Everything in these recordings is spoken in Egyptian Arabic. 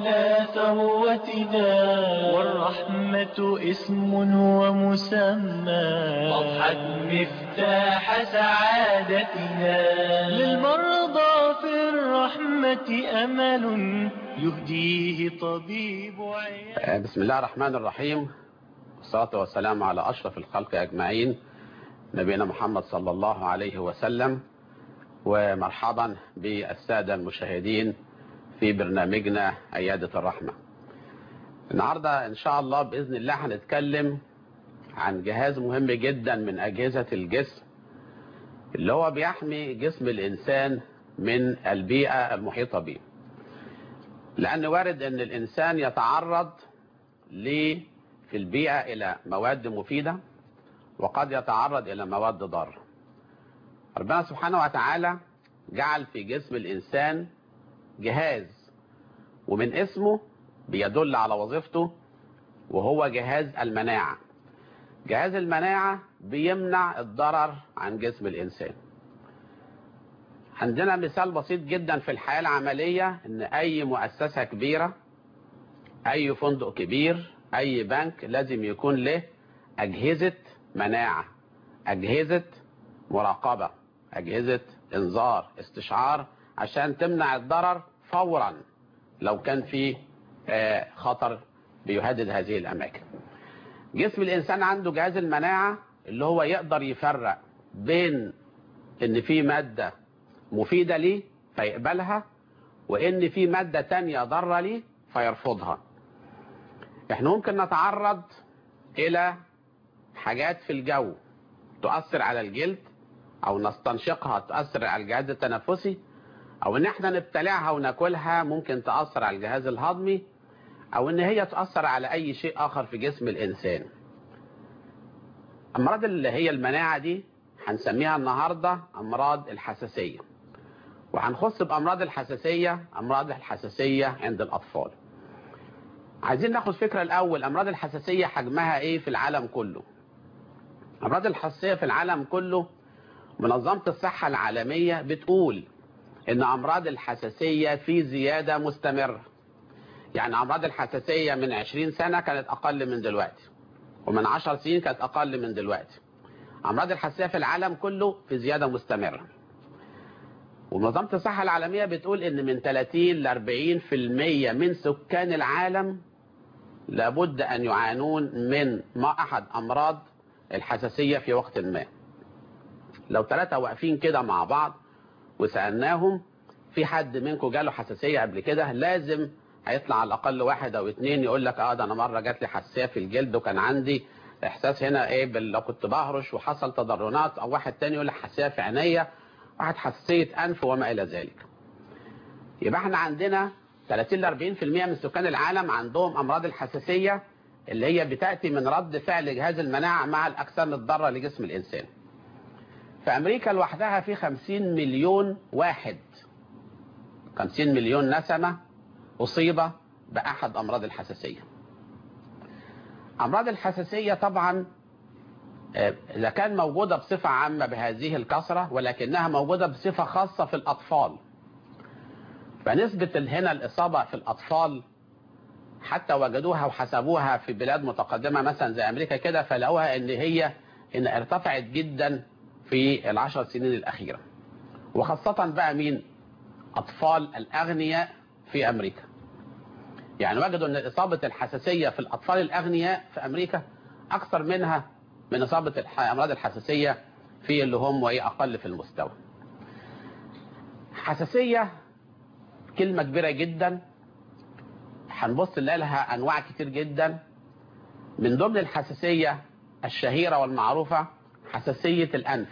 على ثروتنا والرحمة اسم ومسمى أضحت مفتاح سعادتنا للمرضى في الرحمة أمل يهديه طبيب عيادنا بسم الله الرحمن الرحيم والصلاة والسلام على أشرف الخلق أجمعين نبينا محمد صلى الله عليه وسلم ومرحبا بالسادة المشاهدين في برنامجنا عيادة الرحمة النهاردة إن شاء الله بإذن الله هنتكلم عن جهاز مهم جدا من أجهزة الجسم اللي هو بيحمي جسم الإنسان من البيئة المحيطة به لأن وارد أن الإنسان يتعرض ل في البيئة إلى مواد مفيدة وقد يتعرض إلى مواد ضارة ربنا سبحانه وتعالى جعل في جسم الإنسان جهاز ومن اسمه بيدل على وظيفته وهو جهاز المناعة جهاز المناعة بيمنع الضرر عن جسم الإنسان عندنا مثال بسيط جدا في الحياة العملية ان اي مؤسسة كبيرة اي فندق كبير اي بنك لازم يكون له اجهزة مناعة اجهزة مراقبة اجهزة انذار استشعار عشان تمنع الضرر فورا لو كان في خطر بيهدد هذه الاماكن جسم الانسان عنده جهاز المناعة اللي هو يقدر يفرق بين ان في مادة مفيدة ليه فيقبلها وان في مادة تانية ضارة ليه فيرفضها احنا ممكن نتعرض الى حاجات في الجو تؤثر على الجلد او نستنشقها تؤثر على الجهاز التنفسي او ان احنا نبتلعها وناكلها ممكن تأثر على الجهاز الهضمي او ان هي تأثر على اي شيء اخر في جسم الانسان امراض اللي هي المناعة دي هنسميها النهاردة امراض الحساسية وهنخص بأمراض الحساسية أمراض الحساسية عند الأطفال عايزين ناخد فكرة الأول أمراض الحساسية حجمها إيه في العالم كله أمراض الحساسية في العالم كله منظمة الصحة العالمية بتقول إن أمراض الحساسية في زيادة مستمرة يعني أمراض الحساسية من 20 سنة كانت أقل من دلوقتي ومن 10 سنين كانت أقل من دلوقتي أمراض الحساسية في العالم كله في زيادة مستمرة ومنظمة الصحة العالمية بتقول ان من 30 ل 40% من سكان العالم لابد ان يعانون من ما احد امراض الحساسية في وقت ما لو ثلاثة واقفين كده مع بعض وسألناهم في حد منكم جاله حساسية قبل كده لازم هيطلع على الاقل واحد او اتنين يقول لك اه ده انا مرة جات لي حساسية في الجلد وكان عندي احساس هنا ايه لو كنت بهرش وحصل تضررات او واحد تاني يقول لك حساسية في عينيا واحد حساسية أنف وما إلى ذلك يبقى احنا عندنا 30 ل 40% من سكان العالم عندهم أمراض الحساسية اللي هي بتأتي من رد فعل جهاز المناعة مع الأجسام الضارة لجسم الإنسان في أمريكا لوحدها في 50 مليون واحد 50 مليون نسمة أصيب بأحد أمراض الحساسية أمراض الحساسية طبعا إذا كان موجودة بصفة عامة بهذه الكثرة ولكنها موجودة بصفة خاصة في الأطفال فنسبة هنا الإصابة في الأطفال حتى وجدوها وحسبوها في بلاد متقدمة مثلا زي أمريكا كده فلقوها إن هي إن ارتفعت جدا في العشر سنين الأخيرة وخاصة بقى مين أطفال الأغنياء في أمريكا يعني وجدوا أن إصابة الحساسية في الأطفال الأغنياء في أمريكا أكثر منها من إصابة أمراض الحساسية في اللي هم وهي أقل في المستوى حساسية كلمة كبيرة جدا هنبص نلاقي لها أنواع كتير جدا من ضمن الحساسية الشهيرة والمعروفة حساسية الأنف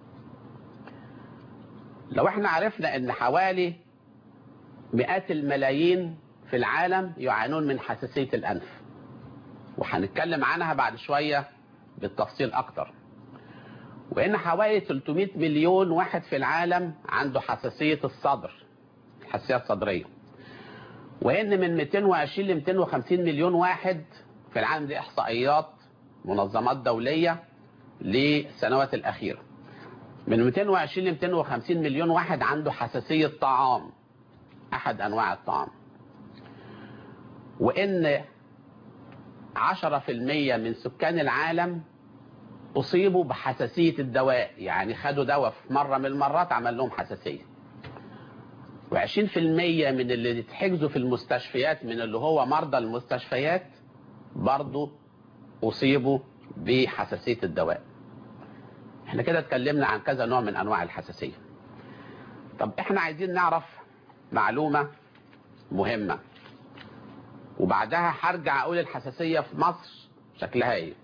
لو احنا عرفنا ان حوالي مئات الملايين في العالم يعانون من حساسية الأنف وهنتكلم عنها بعد شوية بالتفصيل أكتر وإن حوالي 300 مليون واحد في العالم عنده حساسية الصدر الحساسية الصدرية وإن من 220 ل 250 مليون واحد في العالم دي إحصائيات منظمات دولية للسنوات الأخيرة من 220 ل 250 مليون واحد عنده حساسية طعام أحد أنواع الطعام وان 10% من سكان العالم اصيبوا بحساسيه الدواء يعني خدوا دواء في مره من المرات عمل لهم حساسيه و20% من اللي اتحجزوا في المستشفيات من اللي هو مرضى المستشفيات برضو اصيبوا بحساسيه الدواء احنا كده اتكلمنا عن كذا نوع من انواع الحساسيه طب احنا عايزين نعرف معلومه مهمه وبعدها هرجع اقول الحساسيه في مصر شكلها ايه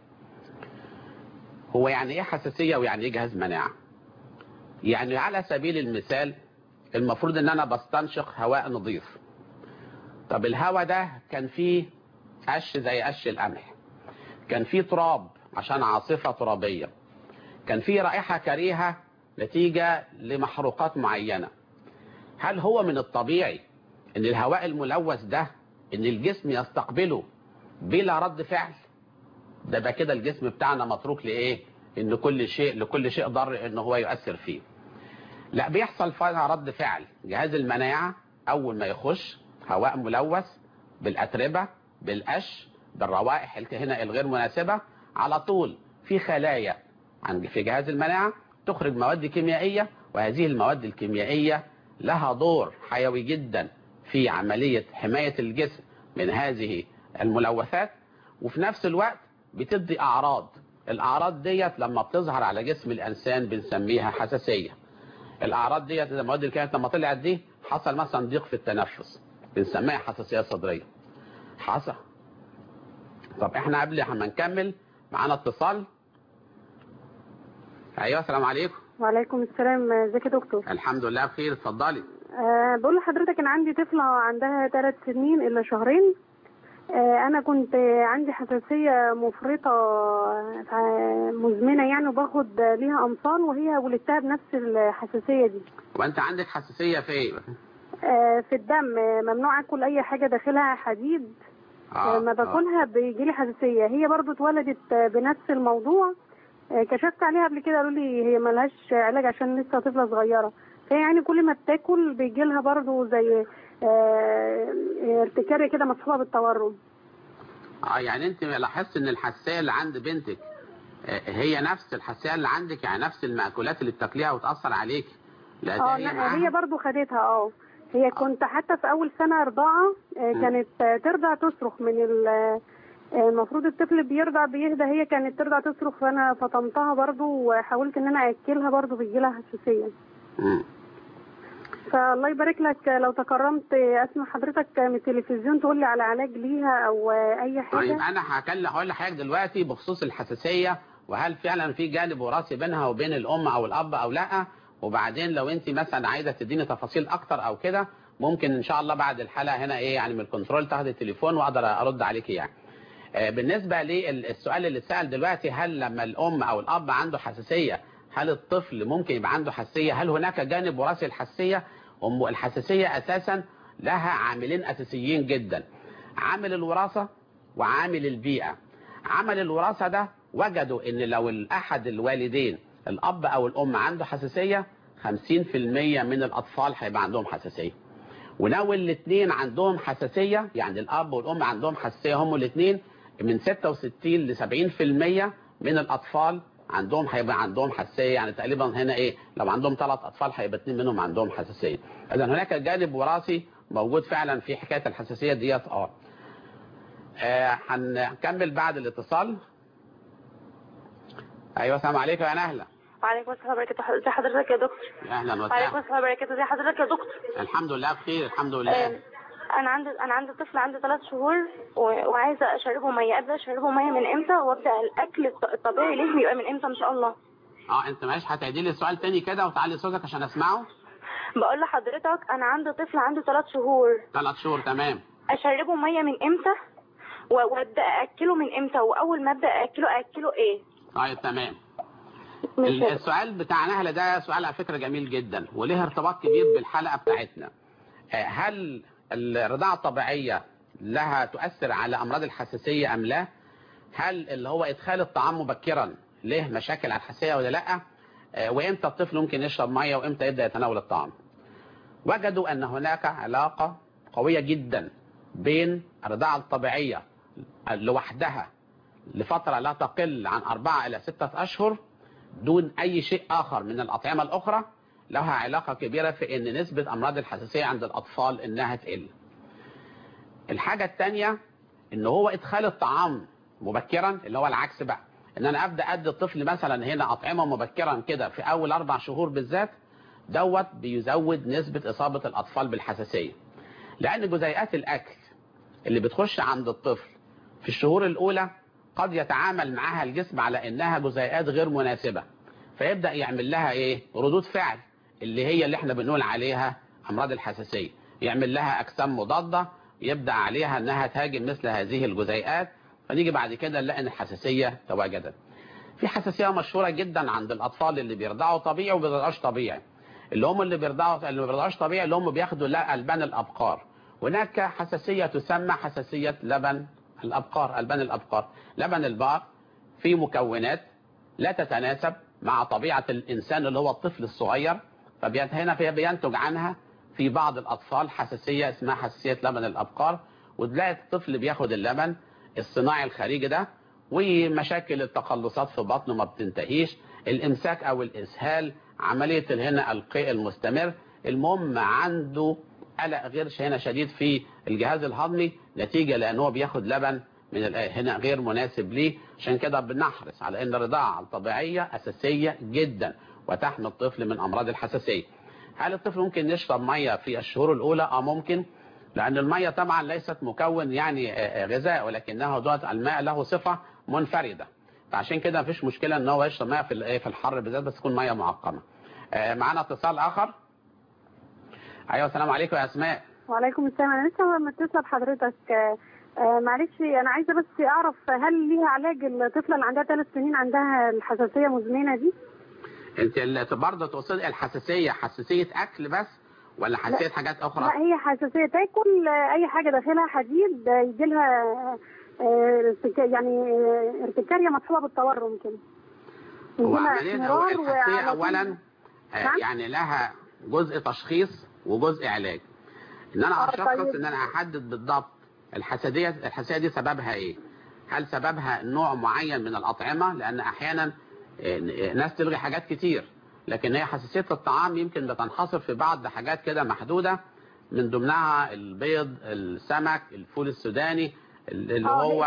هو يعني ايه حساسيه ويعني ايه جهاز مناعه يعني على سبيل المثال المفروض ان انا بستنشق هواء نظيف طب الهواء ده كان فيه قش زي قش القمح كان فيه تراب عشان عاصفه ترابيه كان فيه رائحه كريهه نتيجه لمحروقات معينه هل هو من الطبيعي ان الهواء الملوث ده ان الجسم يستقبله بلا رد فعل ده بقى كده الجسم بتاعنا متروك لايه ان كل شيء لكل شيء ضر ان هو يؤثر فيه لا بيحصل فيها رد فعل جهاز المناعه اول ما يخش هواء ملوث بالاتربه بالقش بالروائح هنا الغير مناسبه على طول في خلايا عند في جهاز المناعه تخرج مواد كيميائيه وهذه المواد الكيميائيه لها دور حيوي جدا في عمليه حمايه الجسم من هذه الملوثات وفي نفس الوقت بتدي اعراض الاعراض ديت لما بتظهر على جسم الانسان بنسميها حساسيه الاعراض ديت زي المواد الكيميائيه لما طلعت دي حصل مثلا ضيق في التنفس بنسميها حساسيه صدريه حصل طب احنا قبل ما نكمل معانا اتصال ايوه السلام عليكم وعليكم السلام ازيك يا دكتور الحمد لله بخير اتفضلي أه بقول لحضرتك انا عندي طفله عندها ثلاث سنين الا شهرين أه انا كنت عندي حساسيه مفرطه آه، مزمنه يعني وباخد ليها امصال وهي ولدتها بنفس الحساسيه دي وانت عندك حساسيه في ايه أه في الدم آه، ممنوع اكل اي حاجه داخلها حديد آه، لما آه. باكلها بيجي لي حساسيه هي برضو اتولدت آه، بنفس الموضوع آه، كشفت عليها قبل كده قالوا لي هي ملهاش علاج عشان لسه طفله صغيره فهي يعني كل ما بتاكل بيجي لها برضو زي آه، ارتكاريه كده مصحوبه بالتورم اه يعني انت لاحظت ان الحساسيه اللي عند بنتك آه، هي نفس الحساسيه اللي عندك يعني نفس المأكولات اللي بتاكليها وتأثر عليك لا ده اه هي لا معاها؟ هي برضو خدتها اه هي كنت حتى في اول سنه رضاعه آه، مم. كانت آه، ترضع تصرخ من ال آه، المفروض الطفل بيرضع بيهدى هي كانت ترضع تصرخ فانا فطمتها برضو وحاولت ان انا اكلها برضو بيجي لها حساسيه مم. فالله يبارك لك لو تكرمت اسمع حضرتك من التلفزيون تقول لي على علاج ليها او اي طيب حاجه انا هكلم هقول لحضرتك دلوقتي بخصوص الحساسيه وهل فعلا في جانب وراثي بينها وبين الام او الاب او لا وبعدين لو انت مثلا عايزه تديني تفاصيل اكتر او كده ممكن ان شاء الله بعد الحلقه هنا ايه يعني من الكنترول تاخدي التليفون واقدر ارد عليكي يعني آه، بالنسبه للسؤال اللي اتسال دلوقتي هل لما الام او الاب عنده حساسيه هل الطفل ممكن يبقى عنده حساسيه هل هناك جانب وراثي الحساسيه ام الحساسيه اساسا لها عاملين اساسيين جدا عامل الوراثه وعامل البيئه عمل الوراثه ده وجدوا ان لو احد الوالدين الاب او الام عنده حساسيه 50% من الاطفال هيبقى عندهم حساسيه ولو الاثنين عندهم حساسيه يعني الاب والام عندهم حساسيه هم الاثنين من 66 ل 70% من الاطفال عندهم هيبقى عندهم حساسيه يعني تقريبا هنا ايه لو عندهم ثلاث اطفال هيبقى اثنين منهم عندهم حساسيه اذا هناك جانب وراثي موجود فعلا في حكايه الحساسيه ديت اه آه، هنكمل بعد الاتصال ايوه السلام عليكم يا نهله وعليكم السلام وبركاته ازي حضرتك يا دكتور اهلا وعليكم وسهلا السلام وبركاته ازي حضرتك يا دكتور الحمد لله بخير الحمد آم، لله انا عندي انا عندي طفل عنده ثلاث شهور و- وعايزه اشربه ميه ابدا اشربه ميه من امتى وابدا الاكل الط- الطبيعي ليه بيبقى من امتى ان شاء الله اه انت معلش هتعيدي لي السؤال تاني كده وتعلي صوتك عشان اسمعه بقول لحضرتك انا عندي طفل عنده ثلاث شهور ثلاث شهور تمام اشربه ميه من امتى و- وابدا اكله من امتى واول ما ابدا اكله اكله ايه طيب تمام مش ال- السؤال بتاع نهله ده سؤال على فكره جميل جدا وله ارتباط كبير بالحلقه بتاعتنا آه، هل الرضاعه الطبيعيه لها تؤثر على امراض الحساسيه ام لا هل اللي هو ادخال الطعام مبكرا له مشاكل على الحساسيه ولا لا آه، وامتى الطفل ممكن يشرب ميه وامتى يبدا يتناول الطعام وجدوا ان هناك علاقه قويه جدا بين الرضاعة الطبيعية لوحدها لفترة لا تقل عن أربعة إلى ستة أشهر دون أي شيء آخر من الأطعمة الأخرى لها علاقة كبيرة في أن نسبة أمراض الحساسية عند الأطفال إنها تقل الحاجة الثانية ان هو ادخال الطعام مبكرا اللي هو العكس بقى ان انا ابدا ادي الطفل مثلا هنا اطعمه مبكرا كده في اول اربع شهور بالذات دوت بيزود نسبه اصابه الاطفال بالحساسيه لان جزيئات الاكل اللي بتخش عند الطفل في الشهور الاولى قد يتعامل معها الجسم على انها جزيئات غير مناسبه فيبدا يعمل لها ايه ردود فعل اللي هي اللي احنا بنقول عليها امراض الحساسيه يعمل لها اجسام مضاده يبدا عليها انها تهاجم مثل هذه الجزيئات فنيجي بعد كده نلاقي ان الحساسيه تواجدت في حساسيه مشهوره جدا عند الاطفال اللي بيرضعوا طبيعي وما بيرضعوش طبيعي اللي هم اللي بيرضعوا اللي ما بيرضعوش طبيعي اللي هم بياخدوا لا البان الابقار هناك حساسيه تسمى حساسيه لبن الابقار البان الابقار لبن البقر فيه مكونات لا تتناسب مع طبيعه الانسان اللي هو الطفل الصغير فهنا بينتج عنها في بعض الأطفال حساسية اسمها حساسية لبن الأبقار وتلاقي الطفل بياخد اللبن الصناعي الخارجي ده ومشاكل التقلصات في بطنه ما بتنتهيش الإمساك أو الإسهال عملية هنا القيء المستمر المهم عنده قلق غير هنا شديد في الجهاز الهضمي نتيجة لأن هو بياخد لبن من هنا غير مناسب ليه عشان كده بنحرص على أن الرضاعة الطبيعية أساسية جدا وتحمي الطفل من أمراض الحساسية هل الطفل ممكن يشرب ميه في الشهور الاولى اه ممكن لان الميه طبعا ليست مكون يعني غذاء ولكنها دوت الماء له صفه منفرده فعشان كده مفيش مشكله ان هو يشرب ميه في في الحر بالذات بس تكون ميه معقمه معانا اتصال اخر ايوه السلام عليكم يا اسماء وعليكم السلام انا لسه متصله بحضرتك معلش انا عايزه بس اعرف هل ليها علاج الطفله اللي عندها ثلاث سنين عندها الحساسيه مزمنه دي انت اللي برضه تقصدي الحساسيه حساسيه اكل بس ولا حساسيه حاجات اخرى لا هي حساسيه تاكل اي حاجه داخلها حديد يجي لها يعني ارتكاريه مصحوبه بالتورم كده هو عمليه الحساسيه اولا يعني لها جزء تشخيص وجزء علاج ان انا اشخص طيب. ان انا احدد بالضبط الحساسيه الحساسيه دي سببها ايه هل سببها نوع معين من الاطعمه لان احيانا ناس تلغي حاجات كتير لكن هي حساسية الطعام يمكن بتنحصر في بعض حاجات كده محدودة من ضمنها البيض السمك الفول السوداني اللي هو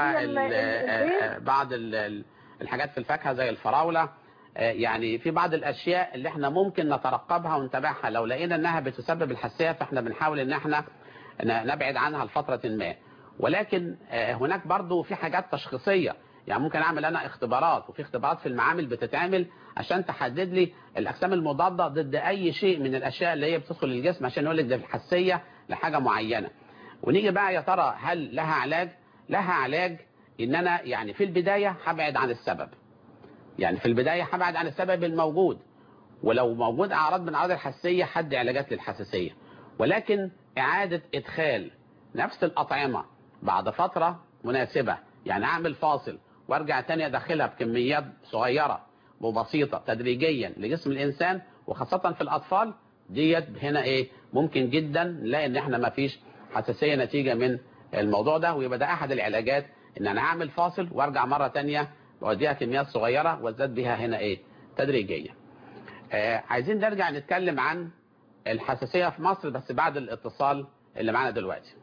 ال بعض ال الحاجات في الفاكهة زي الفراولة يعني في بعض الأشياء اللي احنا ممكن نترقبها ونتابعها لو لقينا انها بتسبب الحساسية فاحنا بنحاول ان احنا نبعد عنها لفترة ما ولكن هناك برضو في حاجات تشخيصية يعني ممكن اعمل انا اختبارات وفي اختبارات في المعامل بتتعمل عشان تحدد لي الاجسام المضاده ضد اي شيء من الاشياء اللي هي بتدخل الجسم عشان يقول لك ده الحساسيه لحاجه معينه ونيجي بقى يا ترى هل لها علاج لها علاج ان انا يعني في البدايه هبعد عن السبب يعني في البدايه هبعد عن السبب الموجود ولو موجود اعراض من اعراض الحساسيه حد علاجات للحساسيه ولكن اعاده ادخال نفس الاطعمه بعد فتره مناسبه يعني اعمل فاصل وارجع تاني ادخلها بكميات صغيره وبسيطه تدريجيا لجسم الانسان وخاصه في الاطفال ديت هنا ايه ممكن جدا نلاقي ان احنا ما فيش حساسيه نتيجه من الموضوع ده ويبقى ده احد العلاجات ان انا اعمل فاصل وارجع مره تانية واوديها كميات صغيره وازداد بها هنا ايه تدريجيا آه عايزين نرجع نتكلم عن الحساسيه في مصر بس بعد الاتصال اللي معانا دلوقتي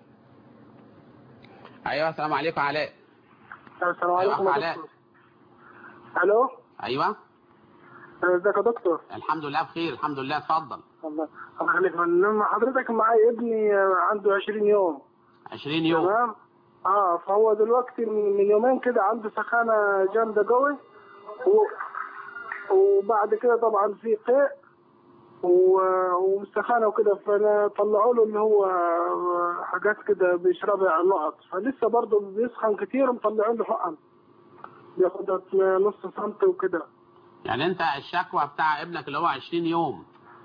ايوه السلام عليكم علاء السلام عليكم أيوة يا علاء. دكتور الو ايوه ازيك يا دكتور الحمد لله بخير الحمد لله اتفضل الله الله يخليك لما حضرتك معايا ابني عنده 20 يوم 20 يوم تمام اه فهو دلوقتي من من يومين كده عنده سخانه جامده قوي و... وبعد كده طبعا في قيء و... وسخانه وكده فانا طلعوا له اللي هو حاجات كده بيشربها نقط فلسه برضه بيسخن كتير ومطلعين له حقن بياخدها نص سنتي وكده يعني انت الشكوى بتاع ابنك اللي هو 20 يوم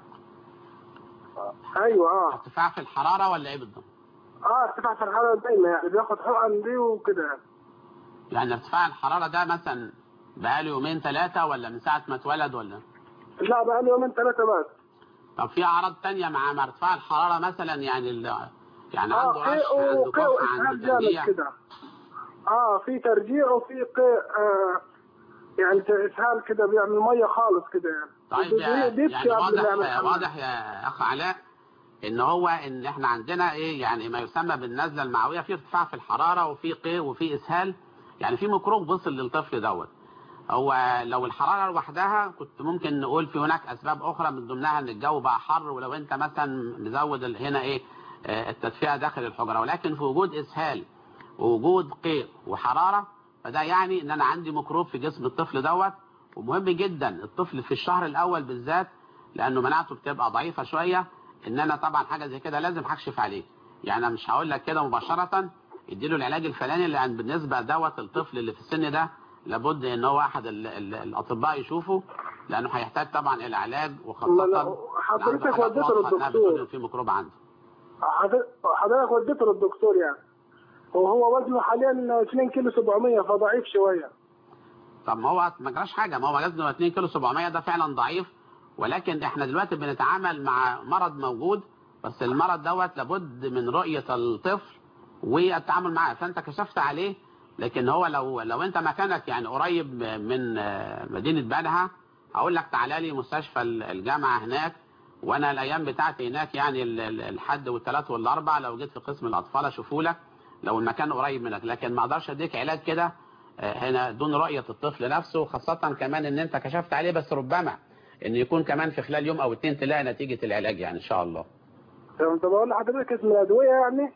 ايوه اه ارتفاع في الحراره ولا ايه بالضبط اه ارتفاع في الحراره دايما يعني بياخد حقن دي وكده يعني. يعني ارتفاع الحراره ده مثلا بقاله يومين ثلاثه ولا من ساعه ما اتولد ولا لا بقى لي يومين ثلاثه بس طب في اعراض تانية مع مع ارتفاع الحراره مثلا يعني ال- يعني اه عنده رشح قيء عنده وقيء كف واسهال عنده جامد ترجيع كده اه في ترجيع وفي قيء آه يعني اسهال كده بيعمل ميه خالص كده يعني طيب يا- دي- دي يعني قبل ما يعمل واضح حمام. واضح يا اخ علاء ان هو ان احنا عندنا ايه يعني ما يسمى بالنزله المعويه في ارتفاع في الحراره وفي قيء وفي اسهال يعني في ميكروب وصل للطفل دوت هو لو الحراره لوحدها كنت ممكن نقول في هناك اسباب اخرى من ضمنها ان الجو بقى حر ولو انت مثلا مزود ال- هنا ايه آه، التدفئه داخل الحجره ولكن في وجود اسهال ووجود قيء وحراره فده يعني ان انا عندي ميكروب في جسم الطفل دوت ومهم جدا الطفل في الشهر الاول بالذات لانه مناعته بتبقى ضعيفه شويه ان انا طبعا حاجه زي كده لازم هكشف عليه يعني انا مش هقول لك كده مباشره اديله العلاج الفلاني لان بالنسبه دوت الطفل اللي في السن ده لابد ان هو احد ال- ال- الاطباء يشوفه لانه هيحتاج طبعا الى علاج ما وخاصه لا- حضرتك عنده حاجات وديته واضحة إنها للدكتور. بتقول إن في ميكروب عنده حضر- حضرتك وديته للدكتور يعني وهو وزنه حاليا 2 كيلو 700 فضعيف شويه طب ما هو ما جراش حاجه ما هو وزنه 2 كيلو 700 ده فعلا ضعيف ولكن احنا دلوقتي بنتعامل مع مرض موجود بس المرض دوت لابد من رؤيه الطفل والتعامل معاه فانت كشفت عليه لكن هو لو لو انت مكانك يعني قريب من آه، مدينه بنها هقول لك تعالى لي مستشفى الجامعه هناك وانا الايام بتاعتي هناك يعني ال- ال- الحد والثلاث والاربع لو جيت في قسم الاطفال اشوفه لك لو المكان قريب منك لكن ما اقدرش اديك علاج كده آه، هنا دون رؤيه الطفل نفسه خاصه كمان ان انت كشفت عليه بس ربما ان يكون كمان في خلال يوم او اتنين تلاقي نتيجه العلاج يعني ان شاء الله طب بقول لحضرتك اسم الادويه يعني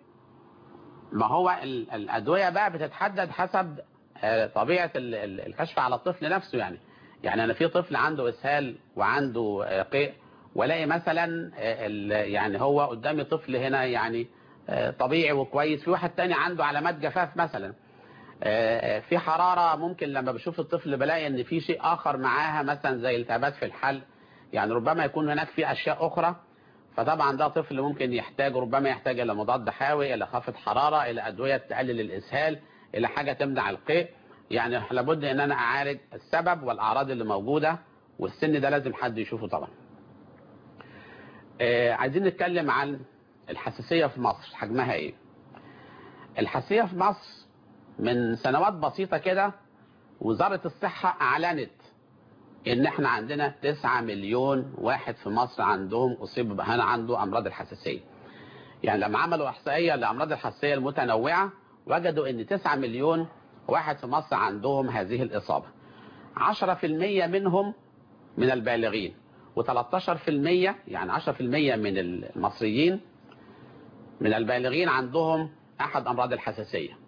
ما هو ال- الادويه بقى بتتحدد حسب آه، طبيعه ال- ال- الكشف على الطفل نفسه يعني يعني انا في طفل عنده اسهال وعنده آه، قيء والاقي مثلا آه، ال- يعني هو قدامي طفل هنا يعني آه، طبيعي وكويس في واحد تاني عنده علامات جفاف مثلا آه، في حرارة ممكن لما بشوف الطفل بلاقي ان في شيء اخر معاها مثلا زي التهابات في الحلق يعني ربما يكون هناك في اشياء اخرى فطبعا ده طفل ممكن يحتاج ربما يحتاج الى مضاد حيوي الى خافض حرارة الى ادوية تقلل الاسهال الى حاجة تمنع القيء يعني لابد ان انا اعالج السبب والاعراض اللي موجودة والسن ده لازم حد يشوفه طبعا آه، عايزين نتكلم عن الحساسية في مصر حجمها ايه الحساسية في مصر من سنوات بسيطة كده وزارة الصحة أعلنت إن إحنا عندنا 9 مليون واحد في مصر عندهم أصيب هنا عنده أمراض الحساسية. يعني لما عملوا إحصائية لأمراض الحساسية المتنوعة وجدوا إن 9 مليون واحد في مصر عندهم هذه الإصابة. 10% منهم من البالغين و13% يعني 10% من المصريين من البالغين عندهم أحد أمراض الحساسية.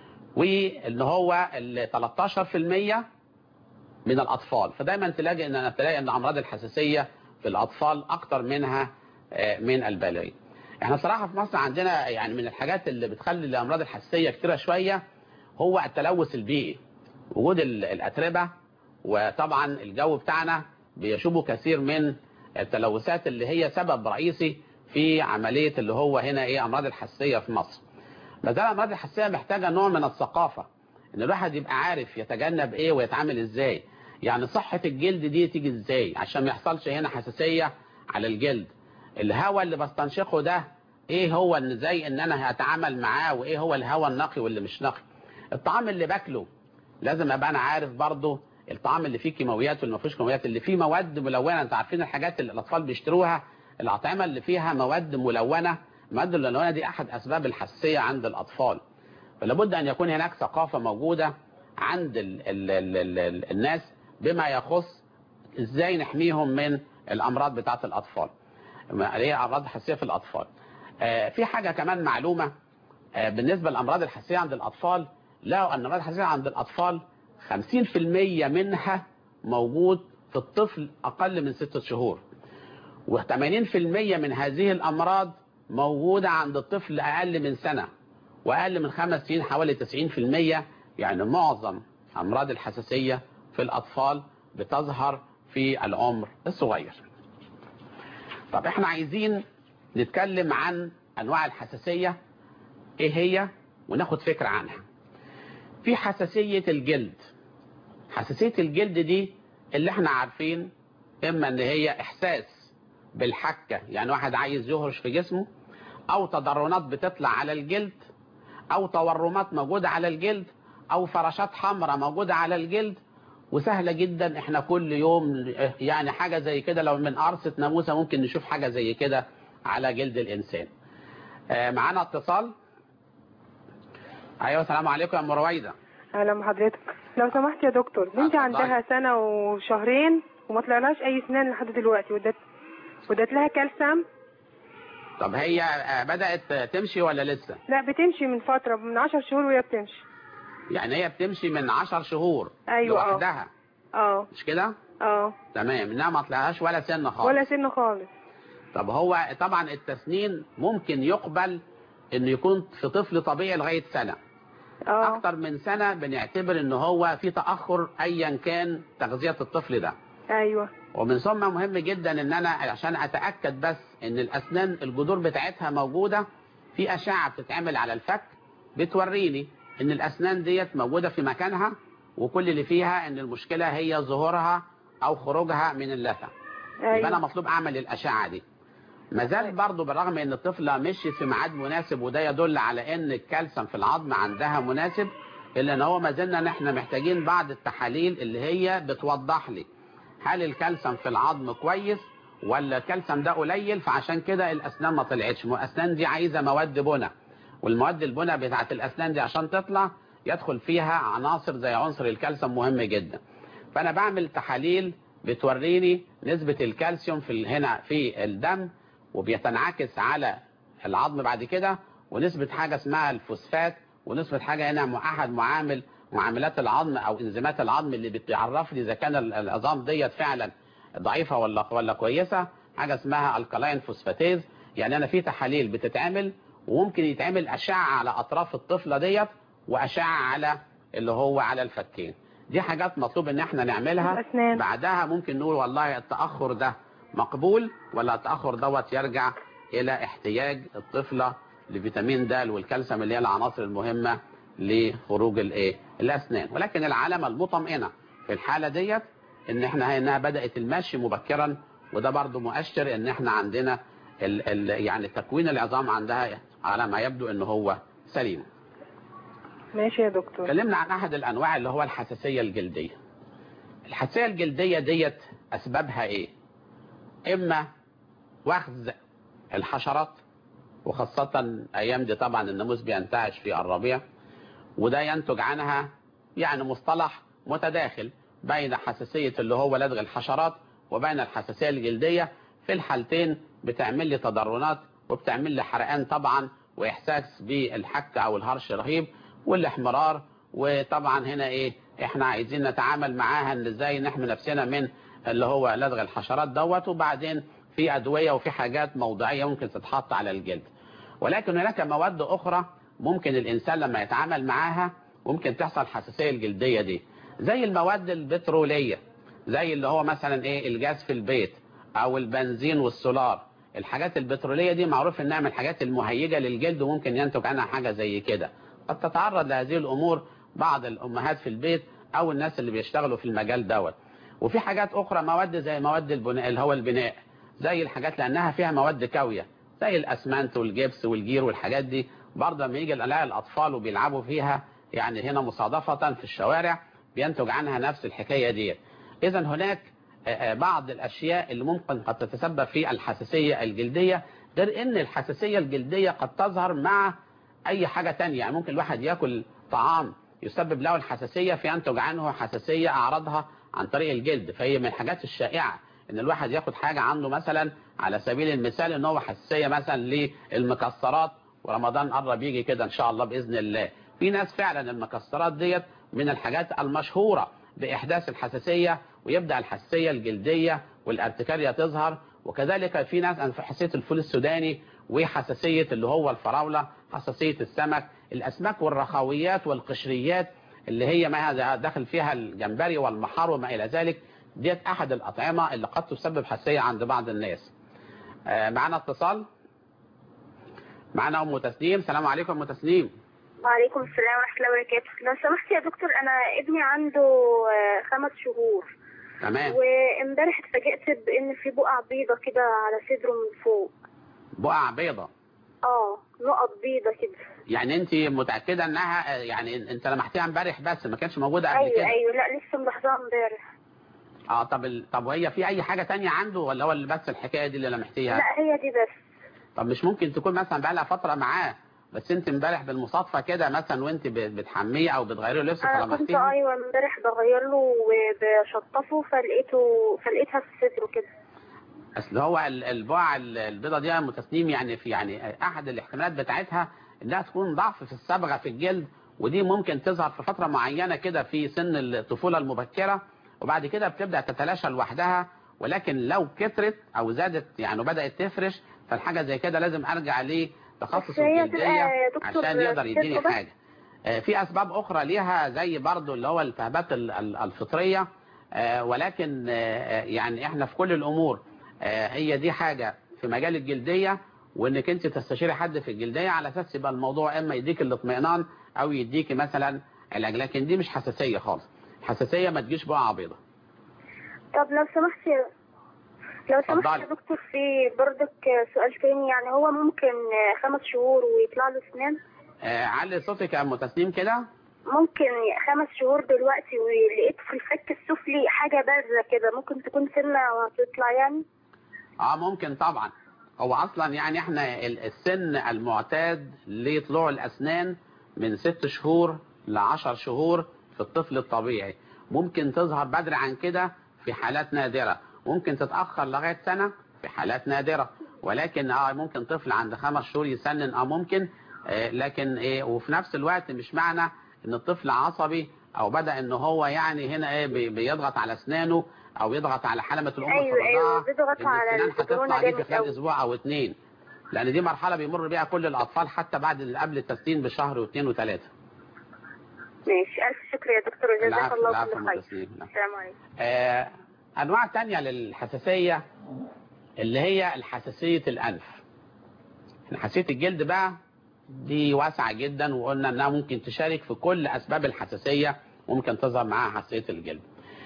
وان هو ال 13% من الاطفال فدايما تلاقي ان تلاقي ان امراض الحساسيه في الاطفال اكتر منها آه، من البالغين احنا صراحه في مصر عندنا يعني من الحاجات اللي بتخلي الامراض الحساسيه كتيره شويه هو التلوث البيئي وجود ال- الاتربه وطبعا الجو بتاعنا بيشوبه كثير من التلوثات اللي هي سبب رئيسي في عمليه اللي هو هنا ايه امراض الحساسيه في مصر ما زال الامراض الحساسيه محتاجه نوع من الثقافه ان الواحد يبقى عارف يتجنب ايه ويتعامل ازاي يعني صحه الجلد دي تيجي ازاي عشان ما يحصلش هنا حساسيه على الجلد الهواء اللي بستنشقه ده ايه هو ان ازاي ان انا هتعامل معاه وايه هو الهواء النقي واللي مش نقي الطعام اللي باكله لازم ابقى انا عارف برضه الطعام اللي فيه كيماويات واللي ما فيهوش كيماويات اللي فيه مواد ملونه انتوا عارفين الحاجات اللي الاطفال بيشتروها الاطعمه اللي فيها مواد ملونه المواد الملونه دي احد اسباب الحساسيه عند الاطفال فلابد ان يكون هناك ثقافه موجوده عند ال ال ال ال ال الناس بما يخص ازاي نحميهم من الامراض بتاعه الاطفال ما- اللي هي امراض حساسيه في الاطفال آه، في حاجه كمان معلومه آه، بالنسبه للامراض الحساسيه عند الاطفال لقوا ان الامراض الحساسيه عند الاطفال 50% منها موجود في الطفل اقل من ستة شهور و80% من هذه الامراض موجوده عند الطفل اقل من سنه واقل من خمس سنين حوالي 90% يعني معظم امراض الحساسيه في الاطفال بتظهر في العمر الصغير. طب احنا عايزين نتكلم عن انواع الحساسيه ايه هي وناخد فكره عنها. في حساسيه الجلد. حساسيه الجلد دي اللي احنا عارفين اما ان هي احساس بالحكه يعني واحد عايز يهرش في جسمه او تضرنات بتطلع على الجلد او تورمات موجودة على الجلد او فراشات حمراء موجودة على الجلد وسهلة جدا احنا كل يوم يعني حاجة زي كده لو من قرصة ناموسة ممكن نشوف حاجة زي كده على جلد الانسان آه، معانا اتصال ايوه السلام عليكم يا ام رويده اهلا بحضرتك لو سمحت يا دكتور بنتي اتفضلي. عندها سنة وشهرين وما طلعلهاش اي اسنان لحد دلوقتي ودت ودت لها كالسيوم طب هي آه، بدأت تمشي ولا لسه لا بتمشي من فترة من عشر شهور وهي بتمشي يعني هي بتمشي من عشر شهور أيوة، آه. لوحدها اه مش كده اه تمام انها ما طلعهاش ولا سن خالص ولا سن خالص طب هو طبعا التسنين ممكن يقبل انه يكون في طفل طبيعي لغايه سنه اه اكتر من سنه بنعتبر ان هو في تاخر ايا كان تغذيه الطفل ده ايوه ومن ثم مهم جدا ان انا عشان اتاكد بس ان الاسنان الجذور بتاعتها موجوده في اشعه بتتعمل على الفك بتوريني ان الاسنان ديت موجوده في مكانها وكل اللي فيها ان المشكله هي ظهورها او خروجها من اللثه يبقى انا ايوه مطلوب اعمل الاشعه دي ما زال برضه بالرغم ان الطفله مشيت في ميعاد مناسب وده يدل على ان الكالسيوم في العظم عندها مناسب الا ان هو ما زلنا ان احنا محتاجين بعض التحاليل اللي هي بتوضح لي هل الكالسيوم في العظم كويس ولا الكالسيوم ده قليل فعشان كده الاسنان ما طلعتش ما الاسنان دي عايزه مواد بناء والمواد البناء بتاعت الاسنان دي عشان تطلع يدخل فيها عناصر زي عنصر الكالسيوم مهم جدا فانا بعمل تحاليل بتوريني نسبة الكالسيوم في ال- هنا في الدم وبيتنعكس على العظم بعد كده ونسبة حاجة اسمها الفوسفات ونسبة حاجة هنا مع- احد معامل معاملات العظم او انزيمات العظم اللي بتعرف لي اذا كان ال- العظام ديت فعلا ضعيفة ولا ولا كويسة حاجة اسمها الكلاين فوسفاتيز يعني انا في تحاليل بتتعمل وممكن يتعمل اشعة على اطراف الطفلة ديت واشعة على اللي هو على الفكين دي حاجات مطلوب ان احنا نعملها الأسنان. بعدها ممكن نقول والله التأخر ده مقبول ولا التأخر دوت يرجع الى احتياج الطفلة لفيتامين د والكالسيوم اللي هي العناصر المهمة لخروج الايه الاسنان ولكن العلامة المطمئنة في الحالة ديت ان احنا انها بدأت المشي مبكرا وده برضو مؤشر ان احنا عندنا ال ال يعني تكوين العظام عندها على ما يبدو ان هو سليم ماشي يا دكتور اتكلمنا عن احد الانواع اللي هو الحساسيه الجلديه الحساسيه الجلديه ديت اسبابها ايه اما وخز الحشرات وخاصه ايام دي طبعا الناموس بينتعش في الربيع وده ينتج عنها يعني مصطلح متداخل بين حساسيه اللي هو لدغ الحشرات وبين الحساسيه الجلديه في الحالتين بتعمل لي تضرنات وبتعمل لي حرقان طبعا واحساس بالحك او الهرش رهيب والاحمرار وطبعا هنا ايه احنا عايزين نتعامل معاها ان ازاي نحمي نفسنا من اللي هو لدغ الحشرات دوت وبعدين في ادويه وفي حاجات موضعيه ممكن تتحط على الجلد ولكن هناك مواد اخرى ممكن الانسان لما يتعامل معاها ممكن تحصل حساسيه الجلديه دي زي المواد البتروليه زي اللي هو مثلا ايه الجاز في البيت او البنزين والسولار الحاجات البتروليه دي معروف انها من الحاجات المهيجه للجلد وممكن ينتج عنها حاجه زي كده قد تتعرض لهذه الامور بعض الامهات في البيت او الناس اللي بيشتغلوا في المجال دوت وفي حاجات اخرى مواد زي مواد البناء اللي هو البناء زي الحاجات لانها فيها مواد كاويه زي الاسمنت والجبس والجير والحاجات دي برضه لما يجي الاقي الاطفال وبيلعبوا فيها يعني هنا مصادفه في الشوارع بينتج عنها نفس الحكايه دي اذا هناك بعض الاشياء اللي ممكن قد تتسبب في الحساسيه الجلديه غير ان الحساسيه الجلديه قد تظهر مع اي حاجه تانية يعني ممكن الواحد ياكل طعام يسبب له الحساسيه فينتج عنه حساسيه اعراضها عن طريق الجلد فهي من الحاجات الشائعه ان الواحد ياخد حاجه عنده مثلا على سبيل المثال ان هو حساسيه مثلا للمكسرات ورمضان قرب يجي كده ان شاء الله باذن الله في ناس فعلا المكسرات ديت من الحاجات المشهوره باحداث الحساسيه ويبدا الحساسيه الجلديه والارتكاريه تظهر وكذلك في ناس حساسيه الفول السوداني وحساسيه اللي هو الفراوله حساسيه السمك الاسماك والرخويات والقشريات اللي هي ما داخل فيها الجمبري والمحار وما الى ذلك ديت احد الاطعمه اللي قد تسبب حساسيه عند بعض الناس آه معنا اتصال معنا ام تسنيم السلام عليكم ام تسنيم وعليكم السلام ورحمة الله وبركاته لو سمحت يا دكتور أنا ابني عنده خمس شهور تمام وامبارح اتفاجئت بإن في بقع بيضة كده على صدره من فوق بقع بيضة اه نقط بيضة كده يعني انت متاكده انها يعني انت لمحتيها امبارح بس ما كانتش موجوده قبل ايوه كده ايوه لا لسه ملاحظاها امبارح اه طب ال... طب وهي في اي حاجه تانية عنده ولا هو اللي بس الحكايه دي اللي لمحتيها لا هي دي بس طب مش ممكن تكون مثلا بقى لها فتره معاه بس انت امبارح بالمصادفه كده مثلا وانت ب- بتحميه او بتغيري له لبس انا كنت فلمحتيها ايوه امبارح بغير له وبشطفه فلقيته فلقيتها في صدره كده اصل هو ال- البقع ال- البيضه دي ام تسنيم يعني في يعني احد الاحتمالات بتاعتها انها تكون ضعف في الصبغه في الجلد ودي ممكن تظهر في فتره معينه كده في سن الطفوله المبكره وبعد كده بتبدا تتلاشى لوحدها ولكن لو كترت او زادت يعني وبدات تفرش فالحاجه زي كده لازم ارجع لتخصص بس هي الجلديه تبقى يا دكتور عشان يقدر يديني صدره بس؟ حاجه آه، في اسباب اخرى ليها زي برضو اللي هو الالتهابات ال- ال- الفطريه آه، ولكن آه، يعني احنا في كل الامور آه، هي دي حاجه في مجال الجلديه وانك انت تستشيري حد في الجلديه على اساس يبقى الموضوع اما يديك الاطمئنان او يديكي مثلا علاج لكن دي مش حساسيه خالص الحساسيه ما تجيش بقعه بيضه طب لو سمحت يا- لو سمحت اتفضلي. يا دكتور في برضك سؤال تاني يعني هو ممكن خمس شهور ويطلع له اسنان آه، علي صوتك يا ام تسنيم كده ممكن خمس شهور دلوقتي ولقيت في الفك السفلي حاجة بارزة كده ممكن تكون سنة وهتطلع يعني اه ممكن طبعا هو اصلا يعني احنا ال- السن المعتاد لطلوع الاسنان من ست شهور لعشر شهور في الطفل الطبيعي ممكن تظهر بدري عن كده في حالات نادرة ممكن تتأخر لغاية سنة في حالات نادرة ولكن اه ممكن طفل عند خمس شهور يسنن اه ممكن آه لكن ايه وفي نفس الوقت مش معنى ان الطفل عصبي او بدأ ان هو يعني هنا ايه بي- بيضغط على اسنانه او يضغط على حلمة الام أيوة، في أيوة، الرضاعة بيضغط إن على السنان البطرونة هتطلع دي في جامد خلال أوي. اسبوع او اتنين لان دي مرحلة بيمر بيها كل الاطفال حتى بعد قبل التسنين بشهر واثنين وثلاثة ماشي ألف شكر يا دكتور جزاك العفو الله العفو كل خير والتسليم. لا. السلام عليكم آه، انواع تانية للحساسية اللي هي الحساسية الانف حساسية الجلد بقى دي واسعة جدا وقلنا انها ممكن تشارك في كل اسباب الحساسية ممكن تظهر معاها حساسية الجلد